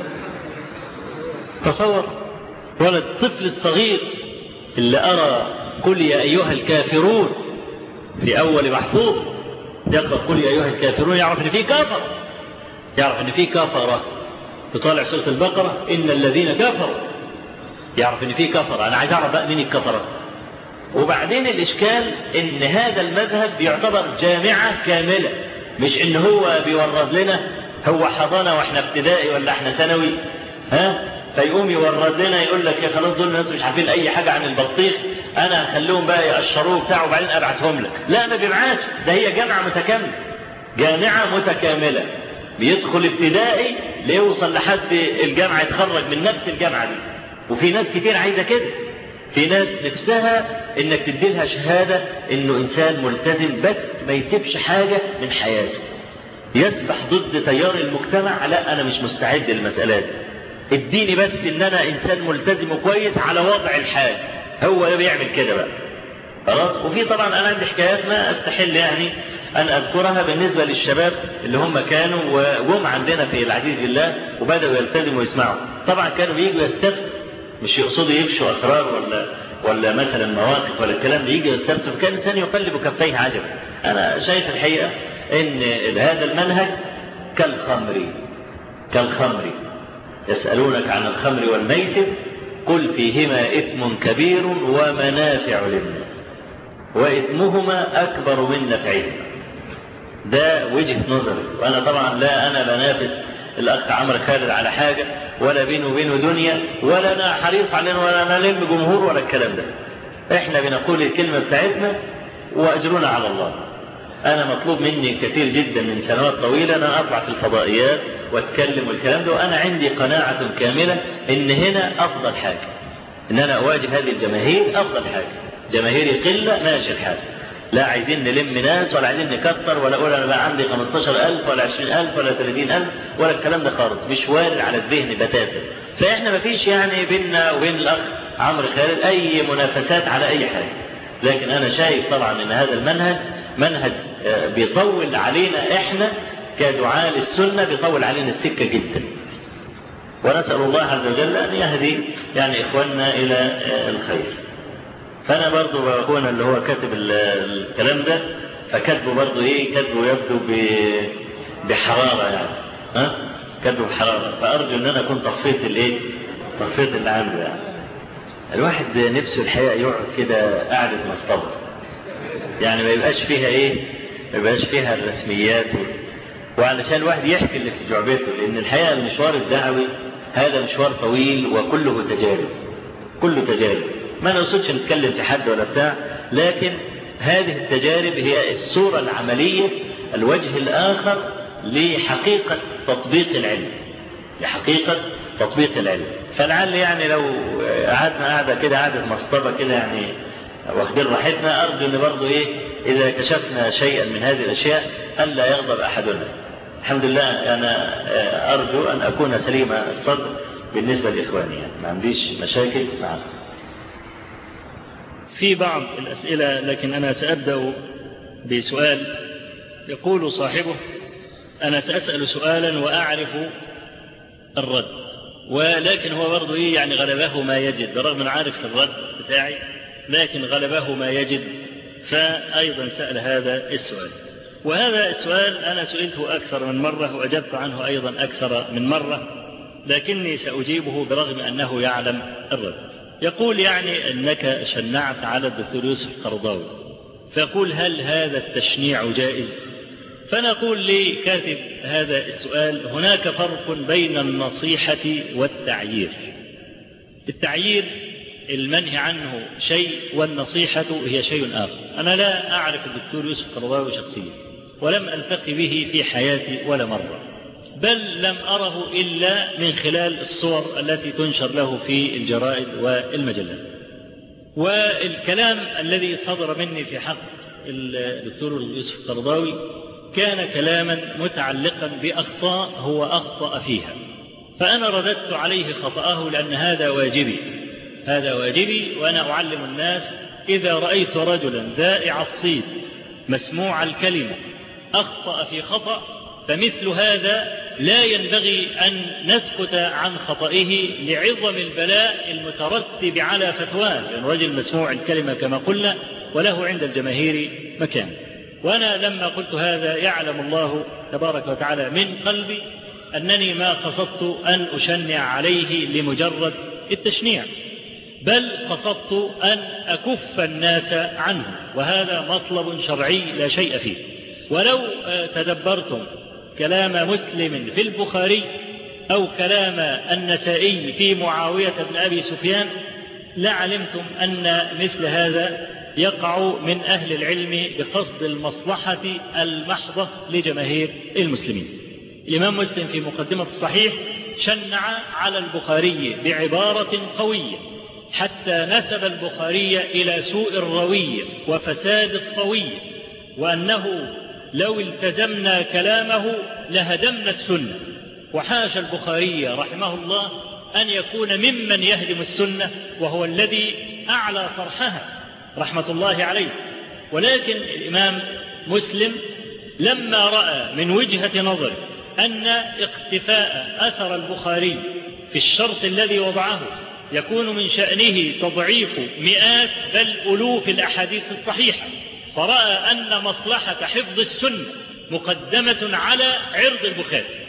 تصور ولا الطفل الصغير اللي أرى قل يا أيها الكافرون في أول محفوظ يقرأ قل يا أيها الكافرون يعرف إن في كافر يعرف إن في كفرة تطالع سورة البقرة إن الذين كفروا يعرف إن في كفر أنا عايز أعرف بقى مين الكفرة وبعدين الإشكال إن هذا المذهب بيعتبر جامعة كاملة مش إن هو بيورد لنا هو حضانة وإحنا ابتدائي ولا إحنا ثانوي ها فيقوم يورد لنا يقول لك يا خلاص دول الناس مش عارفين أي حاجة عن البطيخ أنا هخليهم بقى يقشروه بتاعه وبعدين أبعتهم لك لا ما بيبعتش ده هي جامعة متكاملة جامعة متكاملة بيدخل ابتدائي ليوصل لحد الجامعة يتخرج من نفس الجامعة دي وفي ناس كتير عايزة كده في ناس نفسها انك تدي لها شهادة انه انسان ملتزم بس ما يسيبش حاجة من حياته يسبح ضد تيار المجتمع لا انا مش مستعد للمسألة دي اديني بس ان انا انسان ملتزم وكويس على وضع الحال هو بيعمل كده بقى خلاص وفي طبعا انا عندي حكايات ما استحل يعني ان اذكرها بالنسبه للشباب اللي هم كانوا وجم عندنا في العزيز بالله وبداوا يلتزموا ويسمعوا طبعا كانوا بييجوا يستفتوا مش يقصدوا يفشوا اسرار ولا ولا مثلا مواقف ولا الكلام ده يجي يستفتوا فكان الانسان يقلب كفيه عجبا انا شايف الحقيقه ان هذا المنهج كالخمر كالخمر يسألونك عن الخمر والميسر قل فيهما إثم كبير ومنافع للناس وإثمهما أكبر من نفعهما ده وجهة نظري وأنا طبعا لا أنا بنافس الأخ عمرو خالد على حاجة ولا بينه وبينه دنيا ولا أنا حريص علينا ولا أنا لم جمهور ولا الكلام ده إحنا بنقول الكلمة بتاعتنا وأجرنا على الله أنا مطلوب مني كثير جدا من سنوات طويلة أن أنا أطلع في الفضائيات وأتكلم والكلام ده وأنا عندي قناعة كاملة إن هنا أفضل حاجة إن أنا أواجه هذه الجماهير أفضل حاجة جماهيري قلة ماشي الحال لا عايزين نلم ناس ولا عايزين نكتر ولا أقول أنا بقى عندي 15000 ولا 20000 ولا 30000 ولا الكلام ده خالص مش وارد على الذهن بتاتا فإحنا ما فيش يعني بيننا وبين الأخ عمرو خالد أي منافسات على أي حاجة لكن أنا شايف طبعا أن هذا المنهج منهج بيطول علينا إحنا كدعاء للسنة بيطول علينا السكة جدا ونسأل الله عز وجل أن يهدي يعني إخواننا إلى الخير فأنا برضو بكون اللي هو كاتب الكلام ده فكاتبه برضو إيه كاتبه يبدو بحرارة يعني ها كاتبه بحرارة فأرجو أن أنا أكون طفيت الإيه طفيت اللي عنده يعني الواحد نفسه الحقيقة يقعد كده قعدة مصطبة يعني ما يبقاش فيها إيه ما يبقاش فيها الرسميات و... وعلشان الواحد يحكي اللي في جعبته لأن الحقيقة المشوار الدعوي هذا مشوار طويل وكله تجارب كله تجارب ما نقصدش نتكلم في حد ولا بتاع لكن هذه التجارب هي الصورة العملية الوجه الآخر لحقيقة تطبيق العلم لحقيقة تطبيق العلم فلعل يعني لو قعدنا قاعدة كده قعدة مصطبة كده يعني واخدين راحتنا أرجو أن برضه إيه إذا كشفنا شيئا من هذه الأشياء ألا يغضب أحدنا الحمد لله أنا أرجو أن أكون سليم الصدر بالنسبة لإخواني يعني ما عنديش مشاكل معهم في بعض الأسئلة لكن أنا سأبدأ بسؤال يقول صاحبه أنا سأسأل سؤالا وأعرف الرد ولكن هو برضه إيه يعني غلبه ما يجد برغم أن عارف الرد بتاعي لكن غلبه ما يجد فأيضا سأل هذا السؤال وهذا السؤال أنا سئلته أكثر من مرة وأجبت عنه أيضا أكثر من مرة لكني سأجيبه برغم أنه يعلم الرد يقول يعني أنك شنعت على الدكتور يوسف قرضاوي فيقول هل هذا التشنيع جائز فنقول لكاتب هذا السؤال هناك فرق بين النصيحة والتعيير التعيير المنهي عنه شيء والنصيحة هي شيء آخر أنا لا أعرف الدكتور يوسف قرضاوي شخصيا ولم ألتقي به في حياتي ولا مرة بل لم أره إلا من خلال الصور التي تنشر له في الجرائد والمجلات والكلام الذي صدر مني في حق الدكتور يوسف قرضاوي كان كلاما متعلقا بأخطاء هو أخطأ فيها فأنا رددت عليه خطأه لأن هذا واجبي هذا واجبي وأنا أعلم الناس إذا رأيت رجلا ذائع الصيت مسموع الكلمة أخطأ في خطأ فمثل هذا لا ينبغي أن نسكت عن خطئه لعظم البلاء المترتب على فتواه لأن رجل مسموع الكلمة كما قلنا وله عند الجماهير مكان وأنا لما قلت هذا يعلم الله تبارك وتعالى من قلبي أنني ما قصدت أن أشنع عليه لمجرد التشنيع بل قصدت أن أكف الناس عنه وهذا مطلب شرعي لا شيء فيه ولو تدبرتم كلام مسلم في البخاري أو كلام النسائي في معاوية بن أبي سفيان لعلمتم أن مثل هذا يقع من أهل العلم بقصد المصلحة المحضة لجماهير المسلمين الإمام مسلم في مقدمة الصحيح شنع على البخاري بعبارة قوية حتى نسب البخاري إلى سوء الروية وفساد الطوية وأنه لو التزمنا كلامه لهدمنا السنة وحاش البخاري رحمه الله أن يكون ممن يهدم السنة وهو الذي أعلى صرحها رحمة الله عليه ولكن الإمام مسلم لما رأى من وجهة نظره أن اقتفاء أثر البخاري في الشرط الذي وضعه يكون من شأنه تضعيف مئات بل ألوف الأحاديث الصحيحة فرأى أن مصلحة حفظ السنة مقدمة على عرض البخاري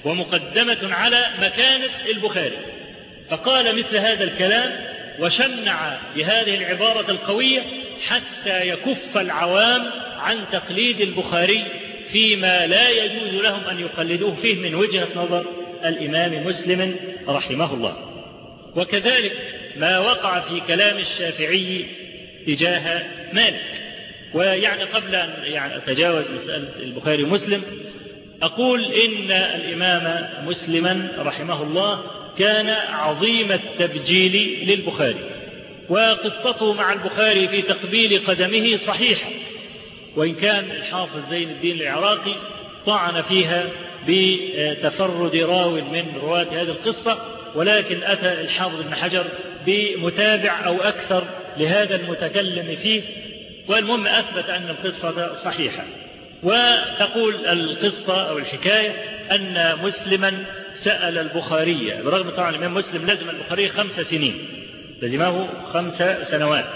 ومقدمة على مكانة البخاري فقال مثل هذا الكلام وشنع بهذه العبارة القوية حتى يكف العوام عن تقليد البخاري فيما لا يجوز لهم أن يقلدوه فيه من وجهة نظر الإمام مسلم رحمه الله وكذلك ما وقع في كلام الشافعي تجاه مالك ويعني قبل أن يعني أتجاوز مسألة البخاري ومسلم أقول إن الإمام مسلما رحمه الله كان عظيم التبجيل للبخاري وقصته مع البخاري في تقبيل قدمه صحيحة وإن كان الحافظ زين الدين العراقي طعن فيها بتفرد راو من رواة هذه القصة ولكن أتى الحافظ ابن حجر بمتابع أو أكثر لهذا المتكلم فيه والمهم أثبت أن القصة صحيحة وتقول القصة أو الحكاية أن مسلما سأل البخاري برغم طبعا الإمام مسلم لزم البخاري خمس سنين لزمه خمس سنوات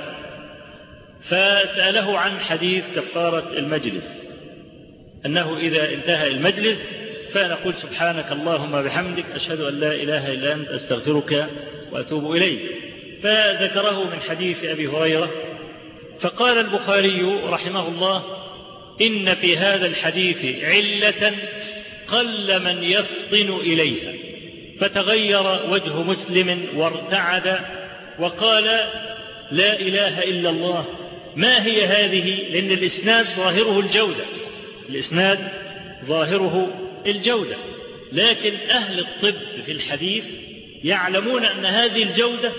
فسأله عن حديث كفارة المجلس أنه إذا انتهى المجلس فنقول سبحانك اللهم بحمدك أشهد أن لا إله إلا أنت أستغفرك وأتوب إليك فذكره من حديث أبي هريرة فقال البخاري رحمه الله إن في هذا الحديث علة قل من يفطن إليها فتغير وجه مسلم وارتعد وقال لا إله إلا الله ما هي هذه لأن الإسناد ظاهره الجودة الإسناد ظاهره الجودة لكن أهل الطب في الحديث يعلمون أن هذه الجودة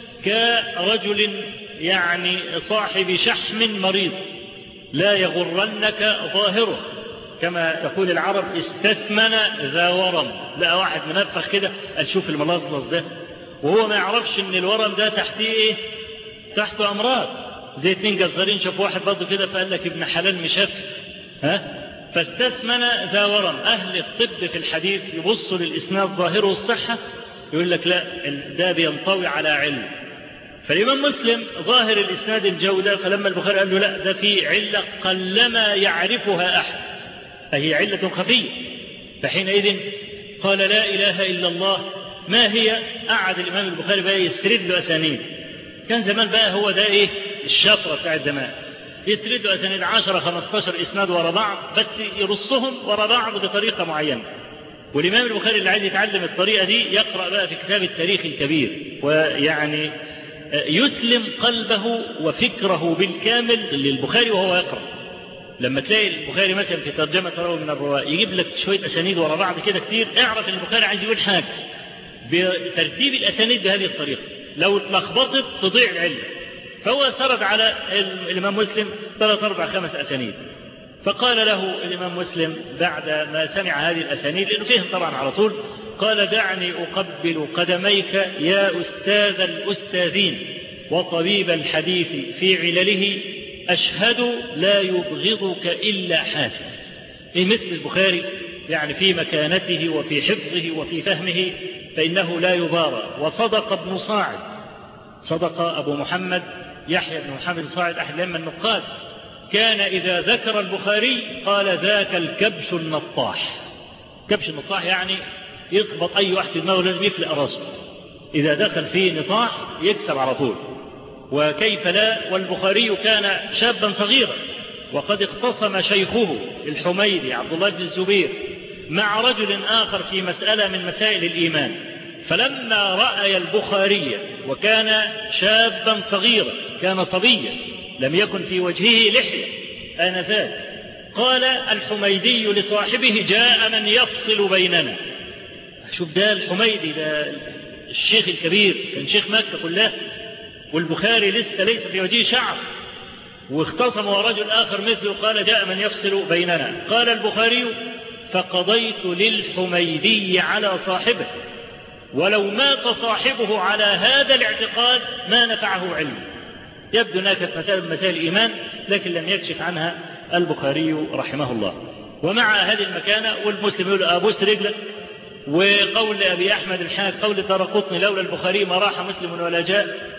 كرجل يعني صاحب شحم مريض لا يغرنك ظاهره كما تقول العرب استثمن ذا ورم لا واحد منفخ كده قال شوف الملصلص ده وهو ما يعرفش ان الورم ده تحتيه ايه تحته امراض زي اتنين جزارين شافوا واحد برضه كده فقال لك ابن حلال مشف ها فاستثمن ذا ورم اهل الطب في الحديث يبصوا للاسناد ظاهره الصحه يقول لك لا ده بينطوي على علم فالإمام مسلم ظاهر الإسناد الجودة فلما البخاري قال له لا ده في علة قلما يعرفها أحد فهي علة خفية فحينئذ قال لا إله إلا الله ما هي قعد الإمام البخاري بقى يسرد له أسانيد كان زمان بقى هو ده إيه الشطرة بتاع زمان يسرد له أسانيد 10 15 إسناد ورا بعض بس يرصهم ورا بعض بطريقة معينة والإمام البخاري اللي عايز يتعلم الطريقة دي يقرأ بقى في كتاب التاريخ الكبير ويعني يسلم قلبه وفكره بالكامل للبخاري وهو يقرأ لما تلاقي البخاري مثلا في ترجمة راوي من الرواة يجيب لك شوية أسانيد ورا بعض كده كتير اعرف ان البخاري عايز يقول حاجة بترتيب الأسانيد بهذه الطريقة لو اتلخبطت تضيع العلم فهو سرد على الإمام مسلم ثلاث أربع خمس أسانيد فقال له الإمام مسلم بعد ما سمع هذه الأسانيد لأنه فهم طبعا على طول قال دعني أقبل قدميك يا أستاذ الأستاذين وطبيب الحديث في علله أشهد لا يبغضك إلا حاسد في مثل البخاري يعني في مكانته وفي حفظه وفي فهمه فإنه لا يبارى وصدق ابن صاعد صدق أبو محمد يحيى بن محمد صاعد أحد الأئمة النقاد كان إذا ذكر البخاري قال ذاك الكبش النطاح كبش النطاح يعني يخبط أي واحد في دماغه لازم يفلق راسه إذا دخل فيه نطاح يكسب على طول وكيف لا والبخاري كان شابا صغيرا وقد اختصم شيخه الحميدي عبد الله بن الزبير مع رجل آخر في مسألة من مسائل الإيمان فلما رأي البخاري وكان شابا صغيرا كان صبيا لم يكن في وجهه لحية آنذاك قال الحميدي لصاحبه جاء من يفصل بيننا شوف ده الحميدي ده الشيخ الكبير كان شيخ مكة كلها والبخاري لسه ليس في وجهه شعر واختصم ورجل آخر مثله قال جاء من يفصل بيننا قال البخاري فقضيت للحميدي على صاحبه ولو مات صاحبه على هذا الاعتقاد ما نفعه علمه يبدو أنها كانت مسائل من مسائل الإيمان لكن لم يكشف عنها البخاري رحمه الله ومع هذه المكانة والمسلم يقول أبوس رجلك وقول أبي أحمد الحاج قول ترى قطني لولا البخاري ما راح مسلم ولا جاء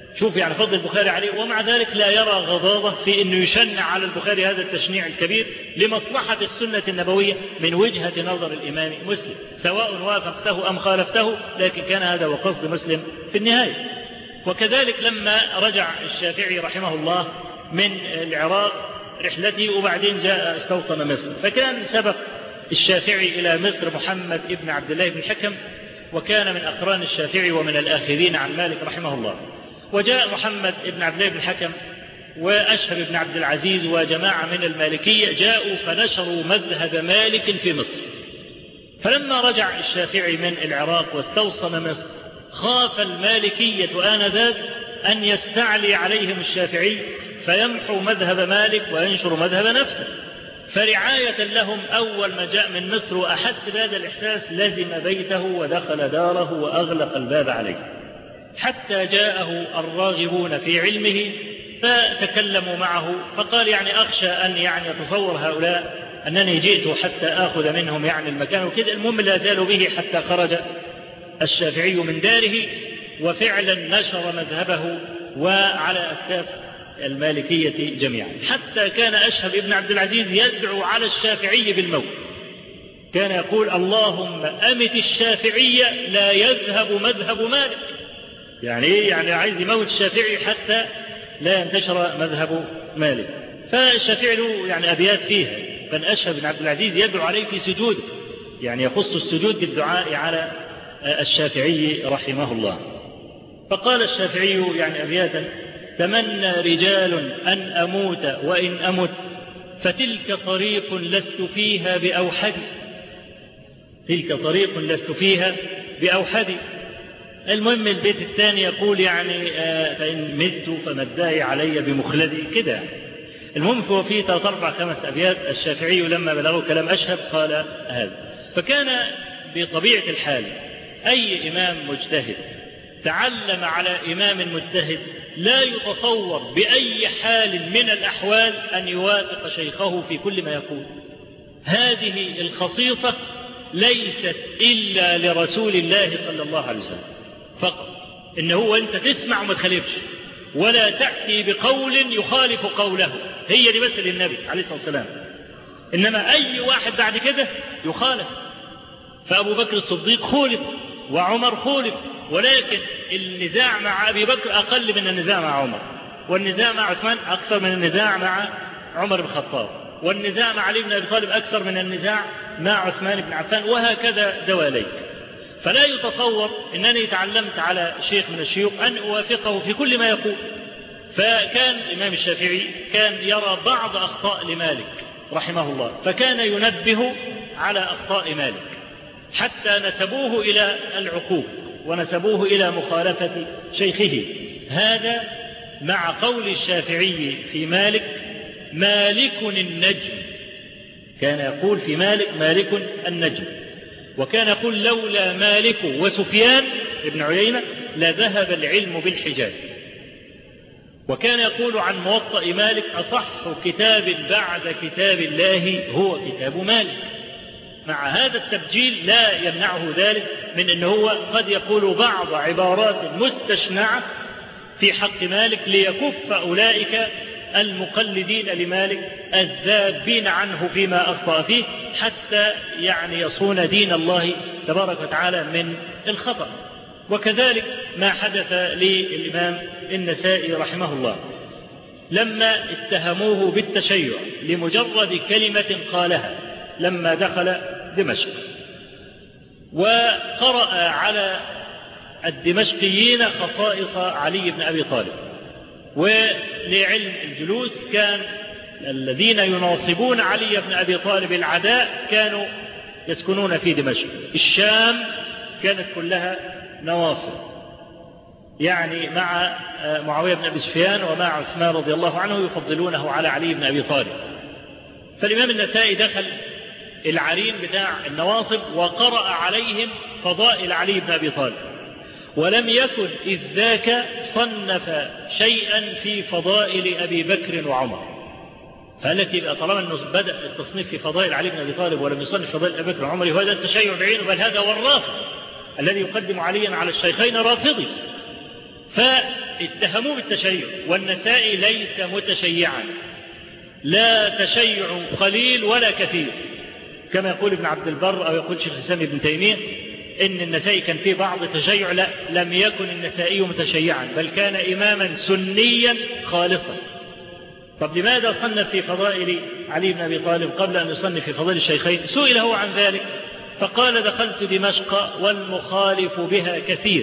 شوف يعني فضل البخاري عليه ومع ذلك لا يرى غضاضة في أنه يشنع على البخاري هذا التشنيع الكبير لمصلحة السنة النبوية من وجهة نظر الإمام مسلم سواء وافقته أم خالفته لكن كان هذا وقصد مسلم في النهاية وكذلك لما رجع الشافعي رحمه الله من العراق رحلته وبعدين جاء استوطن مصر فكان سبق الشافعي إلى مصر محمد ابن عبد الله بن الحكم وكان من أقران الشافعي ومن الآخذين عن مالك رحمه الله وجاء محمد ابن عبد الله بن الحكم وأشهب بن عبد العزيز وجماعة من المالكية جاءوا فنشروا مذهب مالك في مصر فلما رجع الشافعي من العراق واستوصن مصر خاف المالكية آنذاك أن يستعلي عليهم الشافعي فيمحو مذهب مالك وينشر مذهب نفسه فرعاية لهم أول ما جاء من مصر وأحس بهذا الإحساس لزم بيته ودخل داره وأغلق الباب عليه حتى جاءه الراغبون في علمه فتكلموا معه فقال يعني أخشى أن يعني يتصور هؤلاء أنني جئت حتى آخذ منهم يعني المكان وكذا المهم لا زالوا به حتى خرج الشافعي من داره وفعلا نشر مذهبه وعلى أكتاف المالكية جميعا حتى كان أشهب ابن عبد العزيز يدعو على الشافعي بالموت كان يقول اللهم أمت الشافعية لا يذهب مذهب مالك يعني ايه يعني عايز يموت الشافعي حتى لا ينتشر مذهب مالك فالشافعي له يعني أبيات فيها بل أشهب بن عبد العزيز يدعو عليه في سجوده يعني يخص السجود بالدعاء على الشافعي رحمه الله فقال الشافعي يعني أبياتا تمنى رجال أن أموت وإن أمت فتلك طريق لست فيها بأوحد تلك طريق لست فيها بأوحد المهم البيت الثاني يقول يعني آه فإن مت فما الداعي علي بمخلدي كده المهم هو في ثلاث أربع خمس أبيات الشافعي لما بلغوا كلام أشهب قال هذا فكان بطبيعة الحال أي إمام مجتهد تعلم على إمام مجتهد لا يتصور بأي حال من الأحوال أن يوافق شيخه في كل ما يقول هذه الخصيصة ليست إلا لرسول الله صلى الله عليه وسلم فقط إن هو أنت تسمع وما تخالفش ولا تأتي بقول يخالف قوله هي دي بس للنبي عليه الصلاة والسلام إنما أي واحد بعد كده يخالف فأبو بكر الصديق خولف وعمر خولف ولكن النزاع مع أبي بكر أقل من النزاع مع عمر والنزاع مع عثمان أكثر من النزاع مع عمر بن الخطاب والنزاع مع علي بن أبي طالب أكثر من النزاع مع عثمان بن عفان وهكذا دواليك فلا يتصور أنني تعلمت على شيخ من الشيوخ أن أوافقه في كل ما يقول فكان الإمام الشافعي كان يرى بعض أخطاء لمالك رحمه الله فكان ينبه على أخطاء مالك حتى نسبوه إلى العقوق ونسبوه إلى مخالفة شيخه هذا مع قول الشافعي في مالك مالك النجم كان يقول في مالك مالك النجم وكان يقول لولا مالك وسفيان ابن عيينة لذهب العلم بالحجاز وكان يقول عن موطأ مالك أصح كتاب بعد كتاب الله هو كتاب مالك مع هذا التبجيل لا يمنعه ذلك من أنه هو قد يقول بعض عبارات مستشنعة في حق مالك ليكف أولئك المقلدين لمالك الذابين عنه فيما أخطأ فيه حتى يعني يصون دين الله تبارك وتعالى من الخطأ وكذلك ما حدث للإمام النسائي رحمه الله لما اتهموه بالتشيع لمجرد كلمة قالها لما دخل دمشق وقرأ على الدمشقيين خصائص علي بن أبي طالب ولعلم الجلوس كان الذين يناصبون علي بن أبي طالب العداء كانوا يسكنون في دمشق الشام كانت كلها نواصب يعني مع معاوية بن أبي سفيان ومع عثمان رضي الله عنه يفضلونه على علي بن أبي طالب فالإمام النسائي دخل العرين بتاع النواصب وقرأ عليهم فضائل علي بن أبي طالب ولم يكن إذ ذاك صنف شيئا في فضائل أبي بكر وعمر فالتي يبقى طالما أنه بدأ التصنيف في فضائل علي بن أبي طالب ولم يصنف فضائل أبي بكر وعمر وهذا التشيع بعينه بل هذا هو الرافض الذي يقدم عليا على الشيخين رافضي اتهموه بالتشيع والنسائي ليس متشيعا لا تشيع قليل ولا كثير كما يقول ابن عبد البر أو يقول شيخ الإسلام ابن تيمية إن النسائي كان فيه بعض تشيع لا لم يكن النسائي متشيعا بل كان إماما سنيا خالصا طب لماذا صنف في فضائل علي بن أبي طالب قبل أن يصنف في فضائل الشيخين سئل هو عن ذلك فقال دخلت دمشق والمخالف بها كثير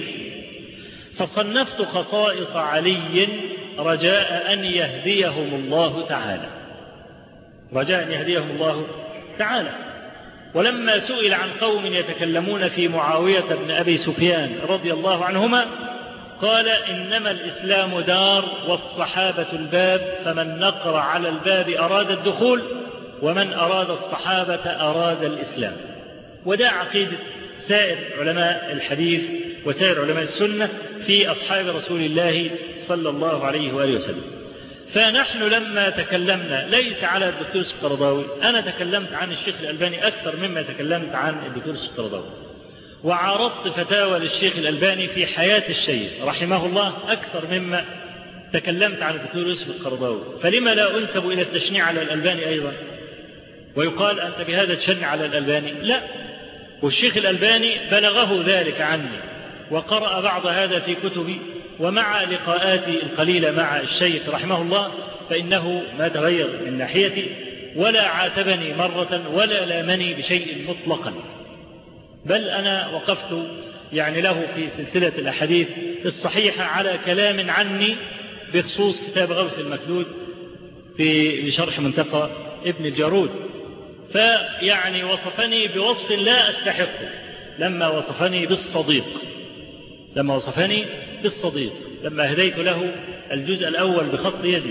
فصنفت خصائص علي رجاء أن يهديهم الله تعالى رجاء أن يهديهم الله تعالى ولما سئل عن قوم يتكلمون في معاوية بن أبي سفيان رضي الله عنهما قال إنما الإسلام دار والصحابة الباب فمن نقر على الباب أراد الدخول ومن أراد الصحابة أراد الإسلام وده عقيدة سائر علماء الحديث وسائر علماء السنة في أصحاب رسول الله صلى الله عليه وآله وسلم فنحن لما تكلمنا ليس على الدكتور السقرضاوي أنا تكلمت عن الشيخ الألباني أكثر مما تكلمت عن الدكتور السقرضاوي وعرضت فتاوى للشيخ الألباني في حياة الشيخ رحمه الله أكثر مما تكلمت عن الدكتور يوسف القرضاوي فلما لا أنسب إلى التشنيع على الألباني أيضا ويقال أنت بهذا تشنع على الألباني لا والشيخ الألباني بلغه ذلك عني وقرأ بعض هذا في كتبي ومع لقاءاتي القليلة مع الشيخ رحمه الله فإنه ما تغير من ناحيتي ولا عاتبني مرة ولا لامني بشيء مطلقا بل أنا وقفت يعني له في سلسلة الأحاديث الصحيحة على كلام عني بخصوص كتاب غوث المكدود في شرح منتقى ابن الجارود فيعني وصفني بوصف لا أستحقه لما وصفني بالصديق لما وصفني بالصديق لما هديت له الجزء الأول بخط يدي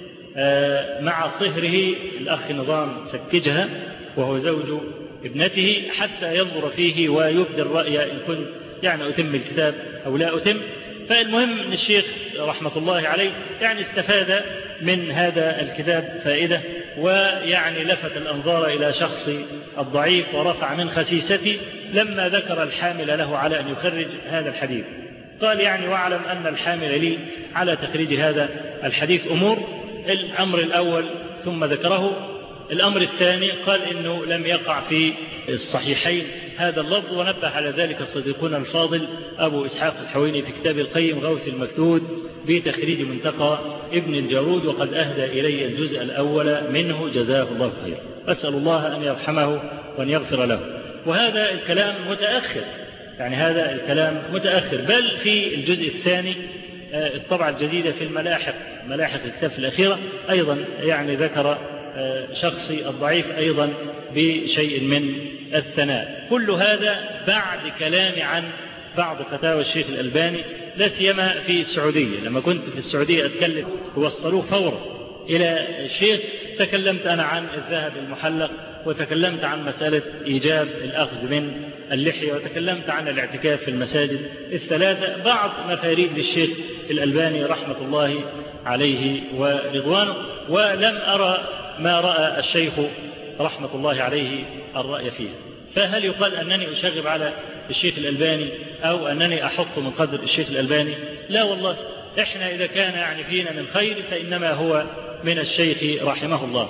مع صهره الأخ نظام سكجها وهو زوج ابنته حتى ينظر فيه ويبدي الرأي إن كنت يعني أتم الكتاب أو لا أتم فالمهم أن الشيخ رحمة الله عليه يعني استفاد من هذا الكتاب فائدة ويعني لفت الأنظار إلى شخصي الضعيف ورفع من خسيستي لما ذكر الحامل له على أن يخرج هذا الحديث قال يعني واعلم أن الحامل لي على تخريج هذا الحديث أمور الأمر الأول ثم ذكره الأمر الثاني قال إنه لم يقع في الصحيحين هذا اللفظ ونبه على ذلك صديقنا الفاضل أبو إسحاق الحويني في كتاب القيم غوث المكتود بتخريج منتقى ابن الجارود وقد أهدى إلي الجزء الأول منه جزاه الله خيرا أسأل الله أن يرحمه وأن يغفر له وهذا الكلام متأخر يعني هذا الكلام متأخر بل في الجزء الثاني الطبعة الجديدة في الملاحق ملاحق الكتاب الأخيرة أيضا يعني ذكر شخصي الضعيف أيضا بشيء من الثناء كل هذا بعد كلام عن بعض فتاوى الشيخ الألباني لا سيما في السعودية لما كنت في السعودية أتكلم وصلوه فورا إلى الشيخ تكلمت أنا عن الذهب المحلق وتكلمت عن مسألة إيجاب الأخذ من اللحية وتكلمت عن الاعتكاف في المساجد الثلاثة بعض مفاريد للشيخ الألباني رحمة الله عليه ورضوانه ولم أرى ما رأى الشيخ رحمة الله عليه الرأي فيه فهل يقال أنني أشغب على الشيخ الألباني أو أنني أحط من قدر الشيخ الألباني لا والله إحنا إذا كان يعني فينا من خير فإنما هو من الشيخ رحمه الله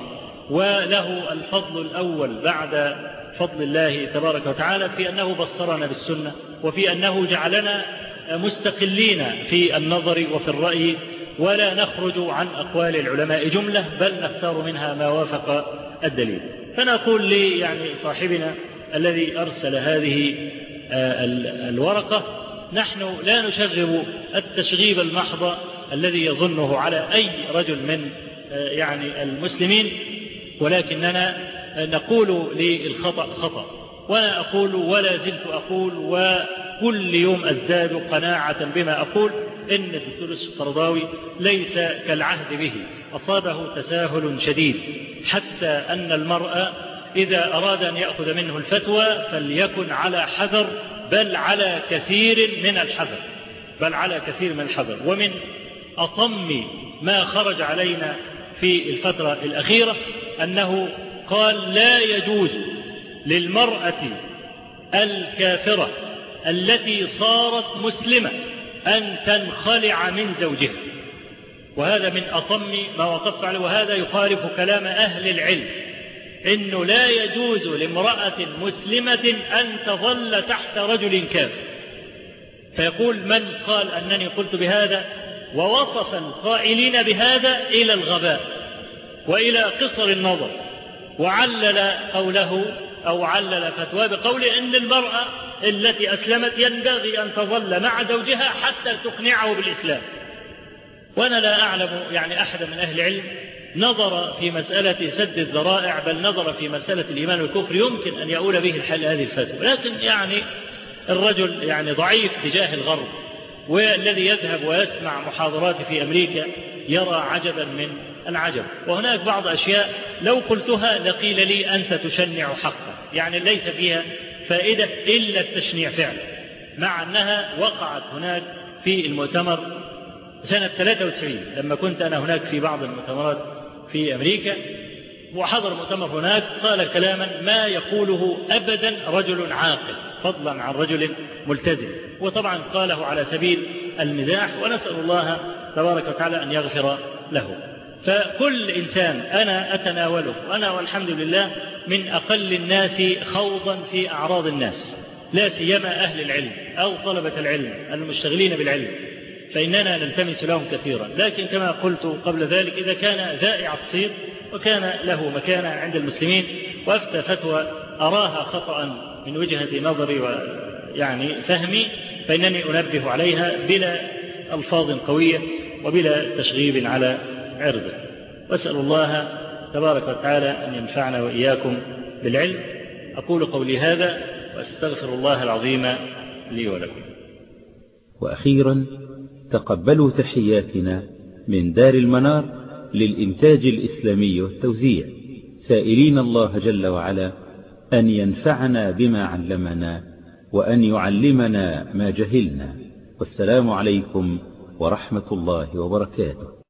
وله الفضل الأول بعد فضل الله تبارك وتعالى في أنه بصرنا بالسنة وفي أنه جعلنا مستقلين في النظر وفي الرأي ولا نخرج عن أقوال العلماء جملة بل نختار منها ما وافق الدليل فنقول لي يعني صاحبنا الذي أرسل هذه الورقة نحن لا نشغب التشغيب المحض الذي يظنه على أي رجل من يعني المسلمين ولكننا نقول للخطأ خطأ وأنا أقول ولا زلت أقول وكل يوم أزداد قناعة بما أقول إن الدكتور القرضاوي ليس كالعهد به أصابه تساهل شديد حتى أن المرأة إذا أراد أن يأخذ منه الفتوى فليكن على حذر بل على كثير من الحذر بل على كثير من الحذر ومن أطم ما خرج علينا في الفترة الأخيرة أنه قال لا يجوز للمرأة الكافرة التي صارت مسلمة أن تنخلع من زوجها وهذا من أطم ما وقفت عليه وهذا يخالف كلام أهل العلم إنه لا يجوز لامرأة مسلمة أن تظل تحت رجل كافر فيقول من قال أنني قلت بهذا ووصف القائلين بهذا إلى الغباء وإلى قصر النظر وعلل قوله أو علل فتوى بقول إن المرأة التي أسلمت ينبغي أن تظل مع زوجها حتى تقنعه بالإسلام وأنا لا أعلم يعني أحد من أهل العلم نظر في مسألة سد الذرائع بل نظر في مسألة الإيمان والكفر يمكن أن يؤول به الحل هذه الفتوى لكن يعني الرجل يعني ضعيف تجاه الغرب والذي يذهب ويسمع محاضرات في أمريكا يرى عجبا من العجب وهناك بعض أشياء لو قلتها لقيل لي أنت تشنع حقا يعني ليس فيها فائدة إلا التشنيع فعلا مع أنها وقعت هناك في المؤتمر سنة 93 لما كنت أنا هناك في بعض المؤتمرات في أمريكا وحضر مؤتمر هناك قال كلاما ما يقوله أبدا رجل عاقل فضلا عن رجل ملتزم وطبعا قاله على سبيل المزاح ونسأل الله تبارك وتعالى أن يغفر له فكل إنسان أنا أتناوله وأنا والحمد لله من أقل الناس خوضا في أعراض الناس لا سيما أهل العلم أو طلبة العلم المشتغلين بالعلم فإننا نلتمس لهم كثيرا لكن كما قلت قبل ذلك إذا كان ذائع الصيد وكان له مكانا عند المسلمين وأفتى فتوى أراها خطأ من وجهة نظري ويعني فهمي فإنني أنبه عليها بلا ألفاظ قوية وبلا تشغيب على عرضه وأسأل الله تبارك وتعالى أن ينفعنا وإياكم بالعلم أقول قولي هذا وأستغفر الله العظيم لي ولكم وأخيرا تقبلوا تحياتنا من دار المنار للإنتاج الإسلامي والتوزيع سائلين الله جل وعلا أن ينفعنا بما علمنا وأن يعلمنا ما جهلنا والسلام عليكم ورحمة الله وبركاته